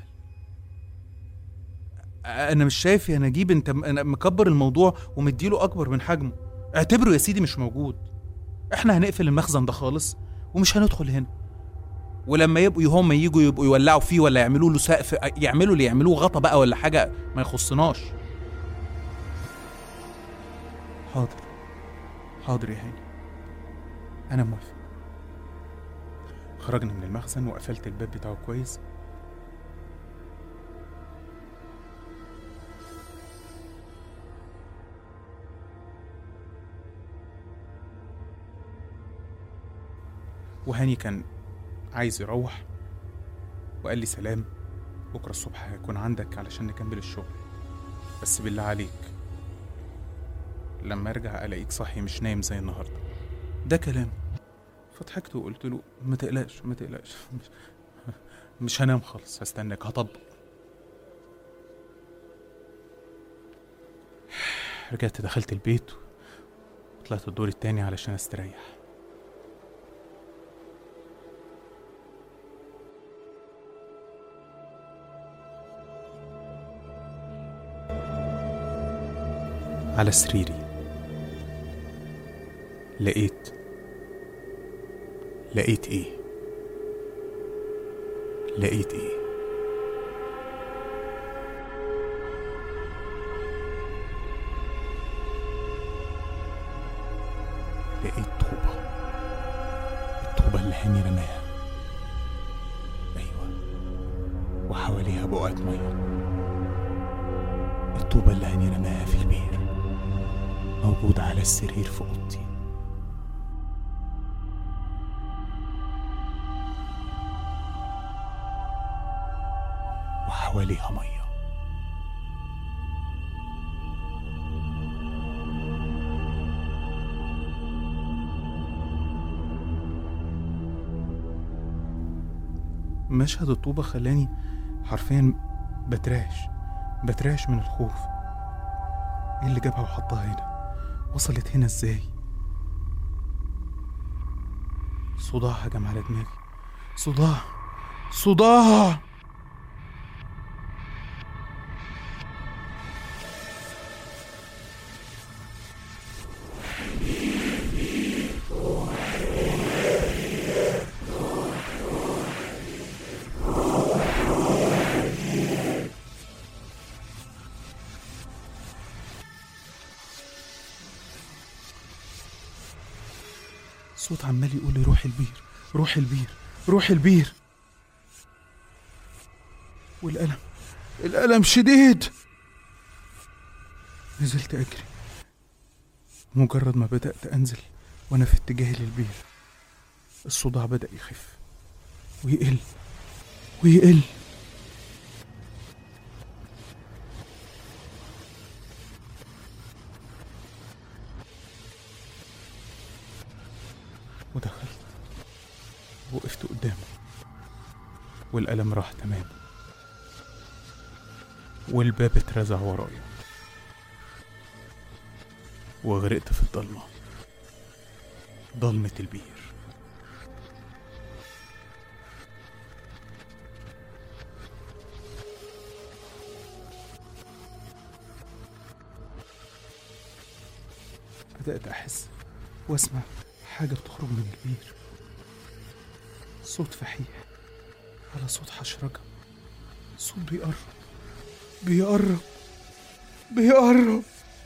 انا مش شايف يا نجيب انت م- أنا مكبر الموضوع ومديله اكبر من حجمه اعتبره يا سيدي مش موجود احنا هنقفل المخزن ده خالص ومش هندخل هنا ولما يبقوا هم يجوا يبقوا يولعوا فيه ولا يعملوا له سقف يعملوا اللي يعملوه غطا بقى ولا حاجه ما يخصناش حاضر حاضر يا هاني أنا موافق خرجنا من المخزن وقفلت الباب بتاعه كويس وهاني كان عايز يروح وقال لي سلام بكرة الصبح هكون عندك علشان نكمل الشغل بس بالله عليك لما ارجع الاقيك صاحي مش نايم زي النهارده ده كلام فضحكت وقلت له ما تقلقش ما تقلقش مش, مش هنام خالص هستناك هطبق رجعت دخلت البيت وطلعت الدور التاني علشان استريح على سريري لقيت لقيت ايه لقيت ايه لقيت طوبة الطوبة اللي هاني رماها أيوة وحواليها بقعة مية الطوبة اللي هاني رماها في البير موجودة على السرير في أوضتي حواليها ميه مشهد الطوبة خلاني حرفيا بتراش بتراش من الخوف ايه اللي جابها وحطها هنا وصلت هنا ازاي صداع هجم على دماغي صداع صداع صوت عمال يقول لي روح البير روح البير روح البير والألم الألم شديد نزلت أجري مجرد ما بدأت أنزل وأنا في اتجاه للبير الصداع بدأ يخف ويقل ويقل ودخلت وقفت قدامه والألم راح تمام والباب اترزع ورايا وغرقت في الضلمة ضلمة البير بدأت أحس وأسمع حاجة بتخرج من البير صوت فحيح على صوت حشرجة صوت بيقرب بيقرب بيقرب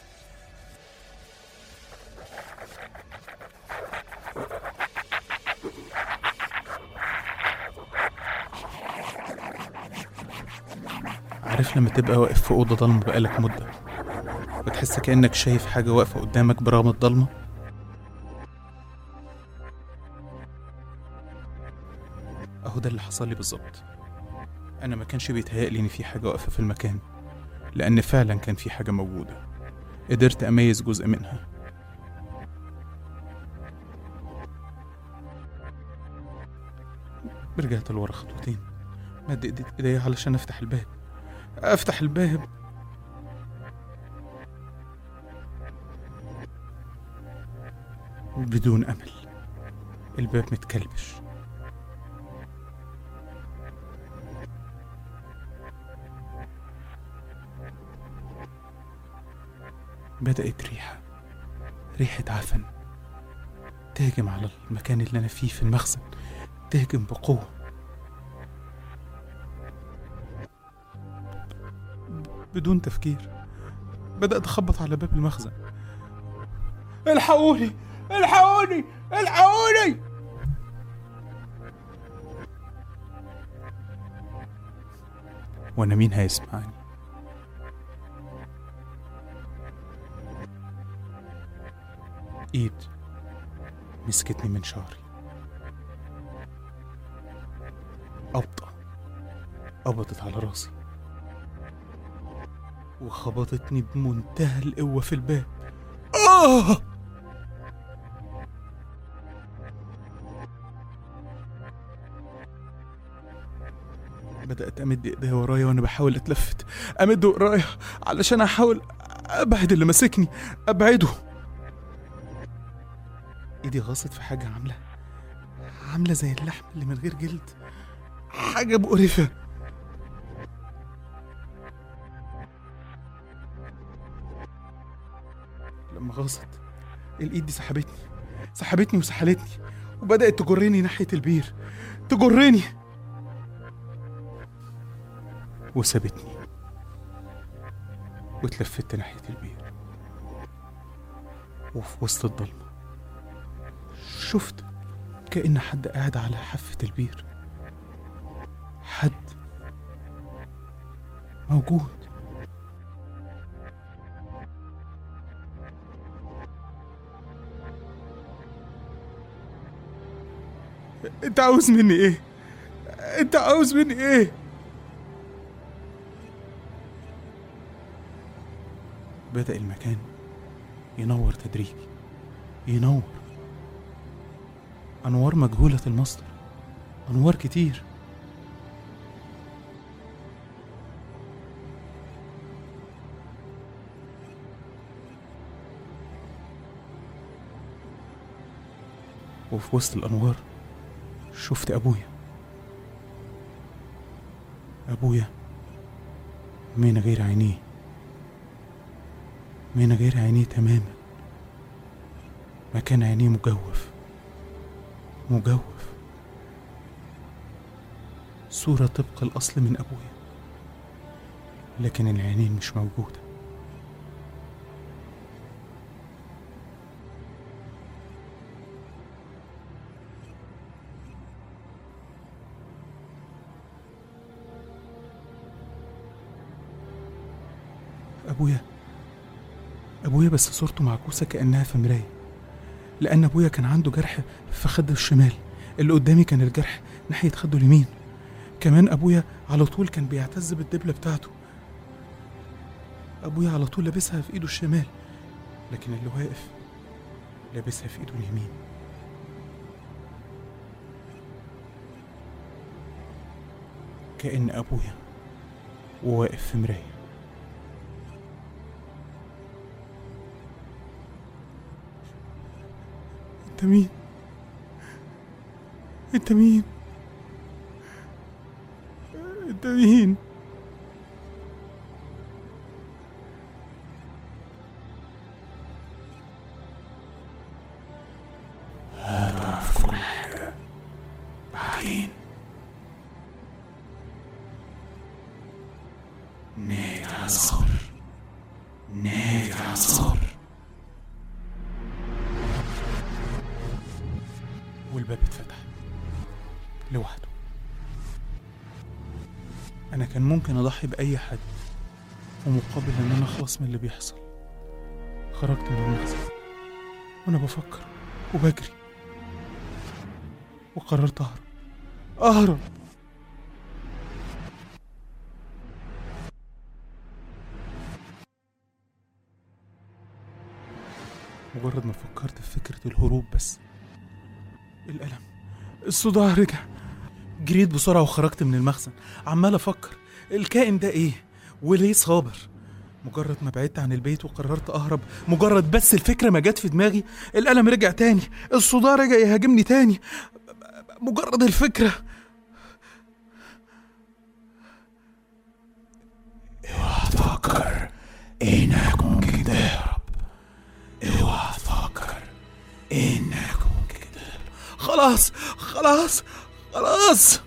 عارف لما تبقى واقف في أوضة ضلمة بقالك مدة وتحس كأنك شايف حاجة واقفة قدامك برغم الضلمة أهو ده اللي حصل لي بالظبط أنا ما كانش بيتهيألي إن في حاجة واقفة في المكان لأن فعلا كان في حاجة موجودة قدرت أميز جزء منها رجعت لورا خطوتين مد ايدي ايديا علشان افتح الباب افتح الباب بدون امل الباب متكلبش بدأت ريحة ريحة عفن تهجم على المكان اللي أنا فيه في المخزن تهجم بقوة بدون تفكير بدأت أخبط على باب المخزن الحقوني الحقوني الحقوني وانا مين هيسمعني ايد مسكتني من شعري قبضة قبضت على راسي وخبطتني بمنتهى القوة في الباب آه! بدأت أمد إيديا ورايا وأنا بحاول أتلفت أمد ورايا علشان أحاول أبعد اللي ماسكني أبعده إيدي غاصت في حاجة عاملة عاملة زي اللحم اللي من غير جلد حاجة مقرفة لما غاصت الإيد دي سحبتني سحبتني وسحلتني وبدأت تجرني ناحية البير تجرني وسابتني واتلفت ناحية البير وفي وسط الضلمة شفت كأن حد قاعد على حافة البير حد موجود انت عاوز مني ايه انت عاوز مني ايه بدأ المكان ينور تدريجي ينور أنوار مجهولة المصدر أنوار كتير وفي وسط الأنوار شفت أبويا أبويا من غير عينيه من غير عينيه تماما مكان عينيه مجوف مجوف صورة طبق الأصل من أبويا لكن العينين مش موجودة أبويا أبويا بس صورته معكوسة كأنها في مراية لأن أبويا كان عنده جرح في خده الشمال اللي قدامي كان الجرح ناحية خده اليمين كمان أبويا على طول كان بيعتز بالدبلة بتاعته أبويا على طول لابسها في إيده الشمال لكن اللي واقف لابسها في إيده اليمين كأن أبويا وواقف في مراية انت مين انت مين انت مين هتعرف كل حاجة بعدين نادي على صبر نادي على صبر والباب اتفتح لوحده أنا كان ممكن أضحي بأي حد ومقابل إن أنا أخلص من اللي بيحصل خرجت من المخزن وأنا بفكر وبجري وقررت أهرب أهرب مجرد ما فكرت في فكرة الهروب بس الألم الصداع رجع جريت بسرعة وخرجت من المخزن عمال أفكر الكائن ده إيه وليه صابر مجرد ما بعدت عن البيت وقررت أهرب مجرد بس الفكرة ما جت في دماغي الألم رجع تاني الصداع رجع يهاجمني تاني مجرد الفكرة اوعى تفكر انك ممكن تهرب اوعى تفكر انك ممكن تهرب خلاص خلاص خلاص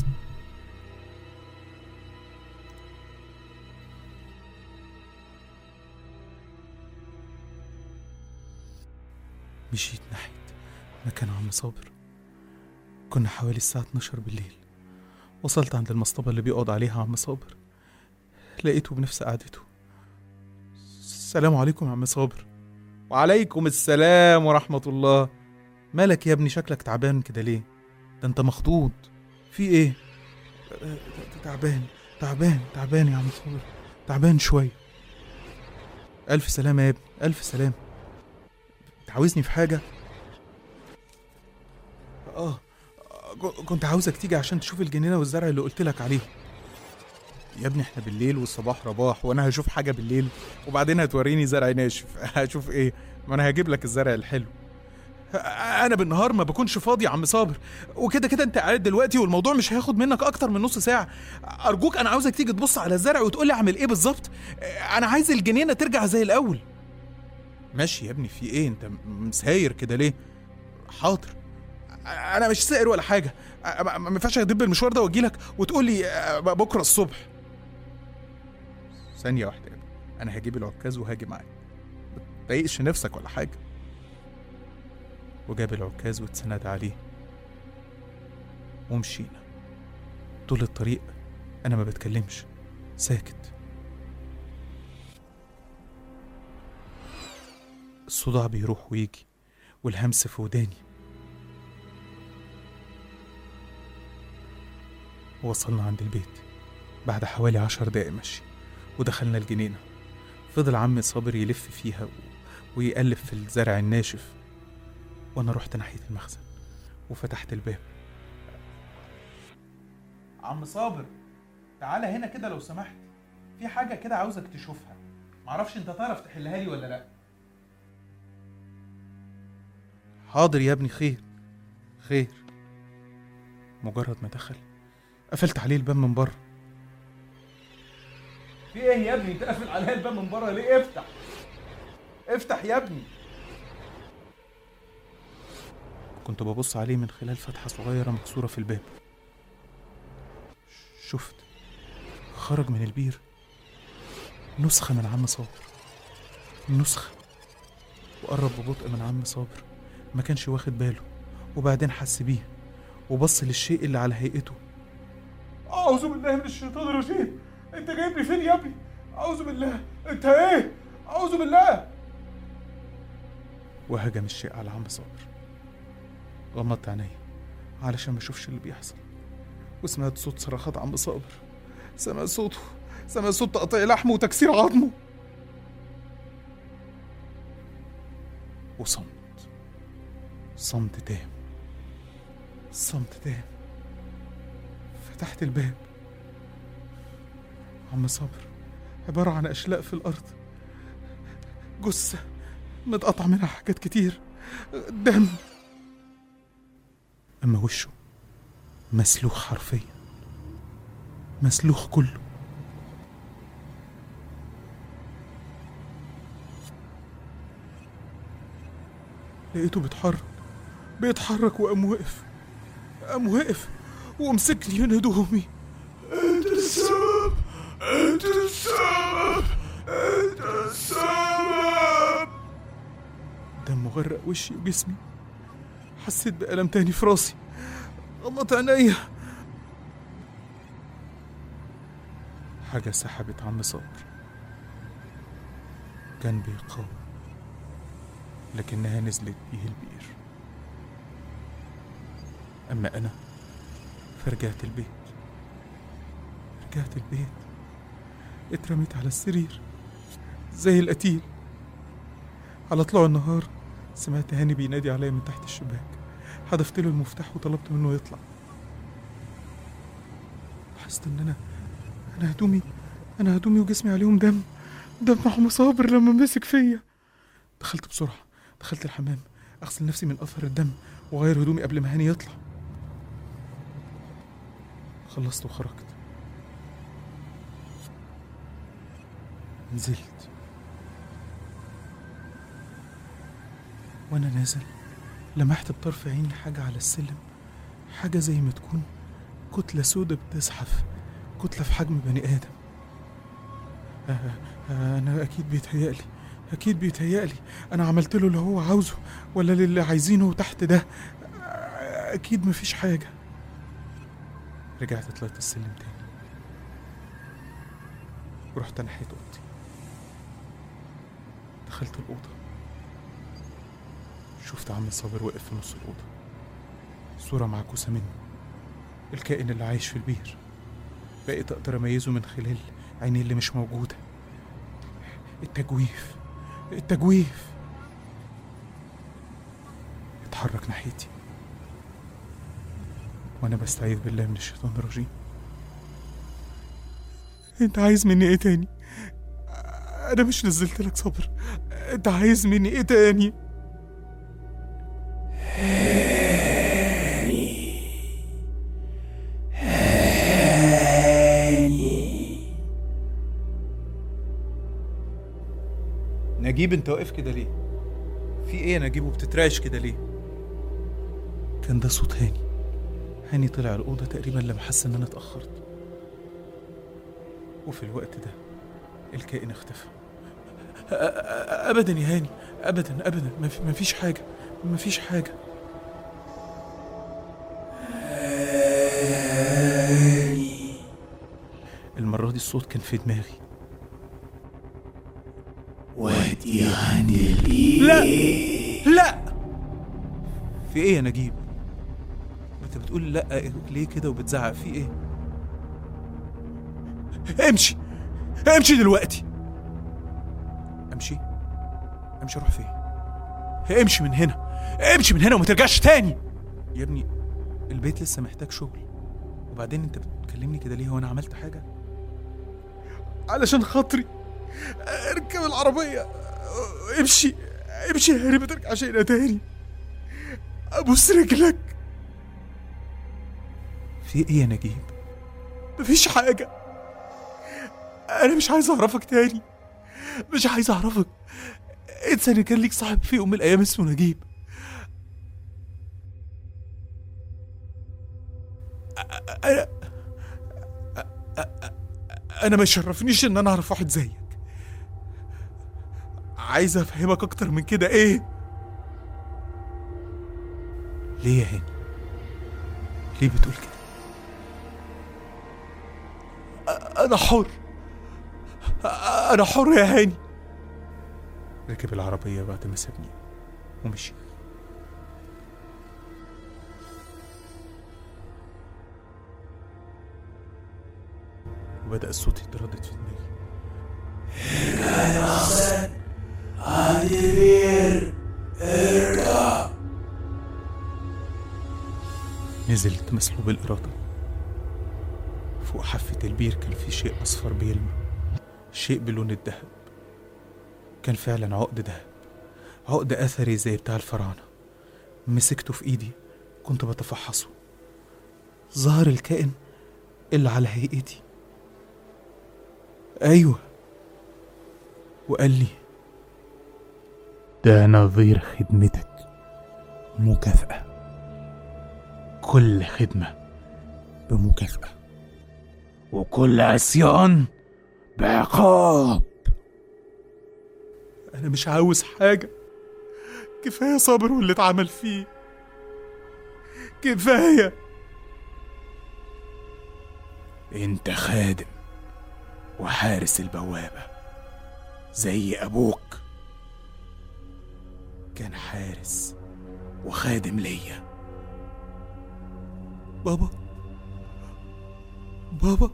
مشيت ناحية مكان عم صابر كنا حوالي الساعة 12 بالليل وصلت عند المصطبة اللي بيقعد عليها عم صابر لقيته بنفس قعدته السلام عليكم يا عم صابر وعليكم السلام ورحمة الله مالك يا ابني شكلك تعبان كده ليه ده انت مخضوض في ايه أه، تعبان تعبان تعبان يا عم صابر تعبان شوية ألف سلامة يا ابني ألف سلامة تعاوزني في حاجة اه ك- كنت عاوزك تيجي عشان تشوف الجنينة والزرع اللي قلت لك عليه يا ابني احنا بالليل والصباح رباح وانا هشوف حاجة بالليل وبعدين هتوريني زرع ناشف هشوف ايه ما انا هجيب لك الزرع الحلو انا بالنهار ما بكونش فاضي يا عم صابر وكده كده انت قاعد دلوقتي والموضوع مش هياخد منك اكتر من نص ساعه ارجوك انا عاوزك تيجي تبص على الزرع وتقول لي اعمل ايه بالظبط انا عايز الجنينه ترجع زي الاول ماشي يا ابني في ايه انت م- مساير كده ليه حاضر انا مش سائر ولا حاجه أ- ما ما ينفعش ادب المشوار ده واجي لك وتقول لي أ- بكره الصبح ثانيه واحده يا ابني انا هجيب العكاز وهاجي معاك ما تضايقش نفسك ولا حاجه وجاب العكاز واتسند عليه ومشينا طول الطريق انا ما بتكلمش ساكت الصداع بيروح ويجي والهمس في وداني وصلنا عند البيت بعد حوالي عشر دقايق مشي ودخلنا الجنينة فضل عم صابر يلف فيها و... ويقلب في الزرع الناشف وانا رحت ناحيه المخزن وفتحت الباب عم صابر تعالى هنا كده لو سمحت في حاجه كده عاوزك تشوفها معرفش انت تعرف تحلها لي ولا لا حاضر يا ابني خير خير مجرد ما دخل قفلت عليه الباب من بره في ايه يا ابني انت قافل عليا الباب من بره ليه افتح افتح يا ابني كنت ببص عليه من خلال فتحة صغيرة مكسورة في الباب شفت خرج من البير نسخة من عم صابر نسخة وقرب ببطء من عم صابر ما كانش واخد باله وبعدين حس بيه وبص للشيء اللي على هيئته أعوذ بالله من الشيطان الرجيم أنت جايبني فين يا ابني؟ أعوذ بالله أنت إيه؟ أعوذ بالله وهجم الشيء على عم صابر غمضت عينيا علشان ما اشوفش اللي بيحصل وسمعت صوت صرخات عم صابر سمع صوته سمع صوت تقطيع لحمه وتكسير عظمه وصمت صمت تام صمت تام فتحت الباب عم صابر عبارة عن أشلاء في الأرض جثة متقطع منها حاجات كتير دم أما وشه مسلوخ حرفيا مسلوخ كله لقيته بيتحرك بيتحرك وقام وقف قام وقف ومسكني من هدومي انت السبب انت السبب انت السبب دم غرق وشي وجسمي حسيت بألم تاني في راسي غمضت عينيا حاجة سحبت عم صابر كان بيقاوم لكنها نزلت بيه البئر أما أنا فرجعت البيت رجعت البيت اترميت على السرير زي القتيل على طلوع النهار سمعت هاني بينادي عليا من تحت الشباك حدفت له المفتاح وطلبت منه يطلع لاحظت ان انا انا هدومي انا هدومي وجسمي عليهم دم دم عم صابر لما مسك فيا دخلت بسرعه دخلت الحمام اغسل نفسي من اثر الدم واغير هدومي قبل ما هاني يطلع خلصت وخرجت نزلت وانا نازل لمحت بطرف عيني حاجة على السلم حاجة زي ما تكون كتلة سودة بتزحف كتلة في حجم بني آدم آه آه أنا أكيد بيتهيألي أكيد بيتهيألي أنا عملت له اللي هو عاوزه ولا للي عايزينه تحت ده آه أكيد مفيش حاجة رجعت طلعت السلم تاني ورحت ناحية أوضتي دخلت الأوضة شفت عم صابر واقف في نص الأوضة صورة معكوسة منه الكائن اللي عايش في البير بقيت أقدر أميزه من خلال عيني اللي مش موجودة التجويف التجويف اتحرك ناحيتي وأنا بستعيذ بالله من الشيطان الرجيم انت عايز مني ايه تاني انا مش نزلت لك صبر انت عايز مني ايه تاني نجيب انت واقف كده ليه في ايه يا نجيب وبتترعش كده ليه كان ده صوت هاني هاني طلع الأوضة تقريبا لما حس إن أنا اتأخرت وفي الوقت ده الكائن اختفى أ- أ- أبدا يا هاني أبدا أبدا ما في- ما فيش حاجة ما فيش حاجة المرة دي الصوت كان في دماغي ودي عن الإيد لا لا في ايه يا نجيب انت بتقول لا ليه كده وبتزعق في ايه امشي امشي دلوقتي امشي امشي اروح فين امشي من هنا امشي من هنا وما ترجعش تاني يا ابني البيت لسه محتاج شغل وبعدين انت بتكلمني كده ليه هو انا عملت حاجه علشان خاطري اركب العربية امشي امشي يا هاني ما ترجعش هنا تاني ابوس رجلك في ايه يا نجيب مفيش حاجة أنا مش عايز أعرفك تاني مش عايز أعرفك انسى إن كان ليك صاحب في يوم من الأيام اسمه نجيب أ- أنا أ- أ- أنا ما يشرفنيش إن أنا أعرف واحد زيك عايز أفهمك أكتر من كده إيه ليه يا هاني ليه بتقول كده أنا حر أنا حر يا هاني ركب العربيه بعد ما سابني ومشي وبدأ الصوت يتردد في دماغي نزلت مسلوب الإرادة فوق حافة البير كان في شيء أصفر بيلمع شيء بلون الذهب كان فعلا عقد ذهب عقد أثري زي بتاع الفراعنة مسكته في إيدي كنت بتفحصه ظهر الكائن اللي على هيئتي أيوه وقال لي ده نظير خدمتك مكافأة كل خدمة بمكافأة وكل عصيان بعقاب أنا مش عاوز حاجة كفاية صابر واللي اتعمل فيه كفاية انت خادم وحارس البوابة زي أبوك كان حارس وخادم ليا بابا بابا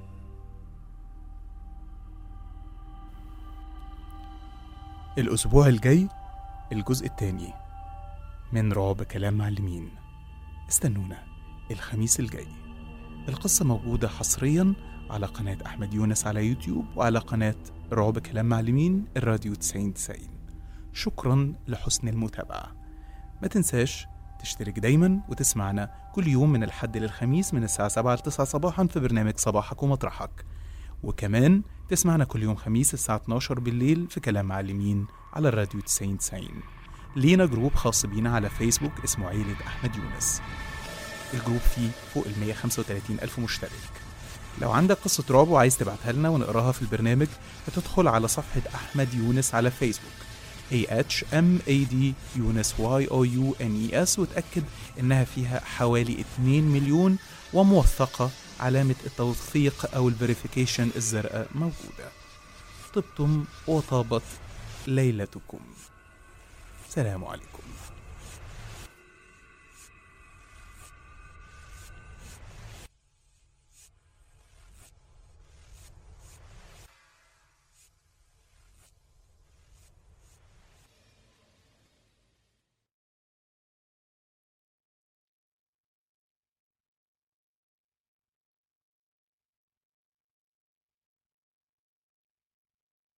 الأسبوع الجاي الجزء التاني من رعب كلام معلمين استنونا الخميس الجاي القصة موجودة حصريا على قناة أحمد يونس على يوتيوب وعلى قناة رعب كلام معلمين الراديو 9090 شكرا لحسن المتابعة ما تنساش تشترك دايما وتسمعنا كل يوم من الحد للخميس من الساعة 7 ل 9 صباحا في برنامج صباحك ومطرحك وكمان تسمعنا كل يوم خميس الساعة 12 بالليل في كلام معلمين على الراديو 9090 لينا جروب خاص بينا على فيسبوك اسمه عيلة أحمد يونس الجروب فيه فوق ال 135 ألف مشترك لو عندك قصة رعب وعايز تبعتها لنا ونقراها في البرنامج هتدخل على صفحة أحمد يونس على فيسبوك A H M A D يونس Y O U N E S وتأكد إنها فيها حوالي 2 مليون وموثقة علامة التوثيق أو الفيريفيكيشن الزرقاء موجودة طبتم وطابت ليلتكم سلام عليكم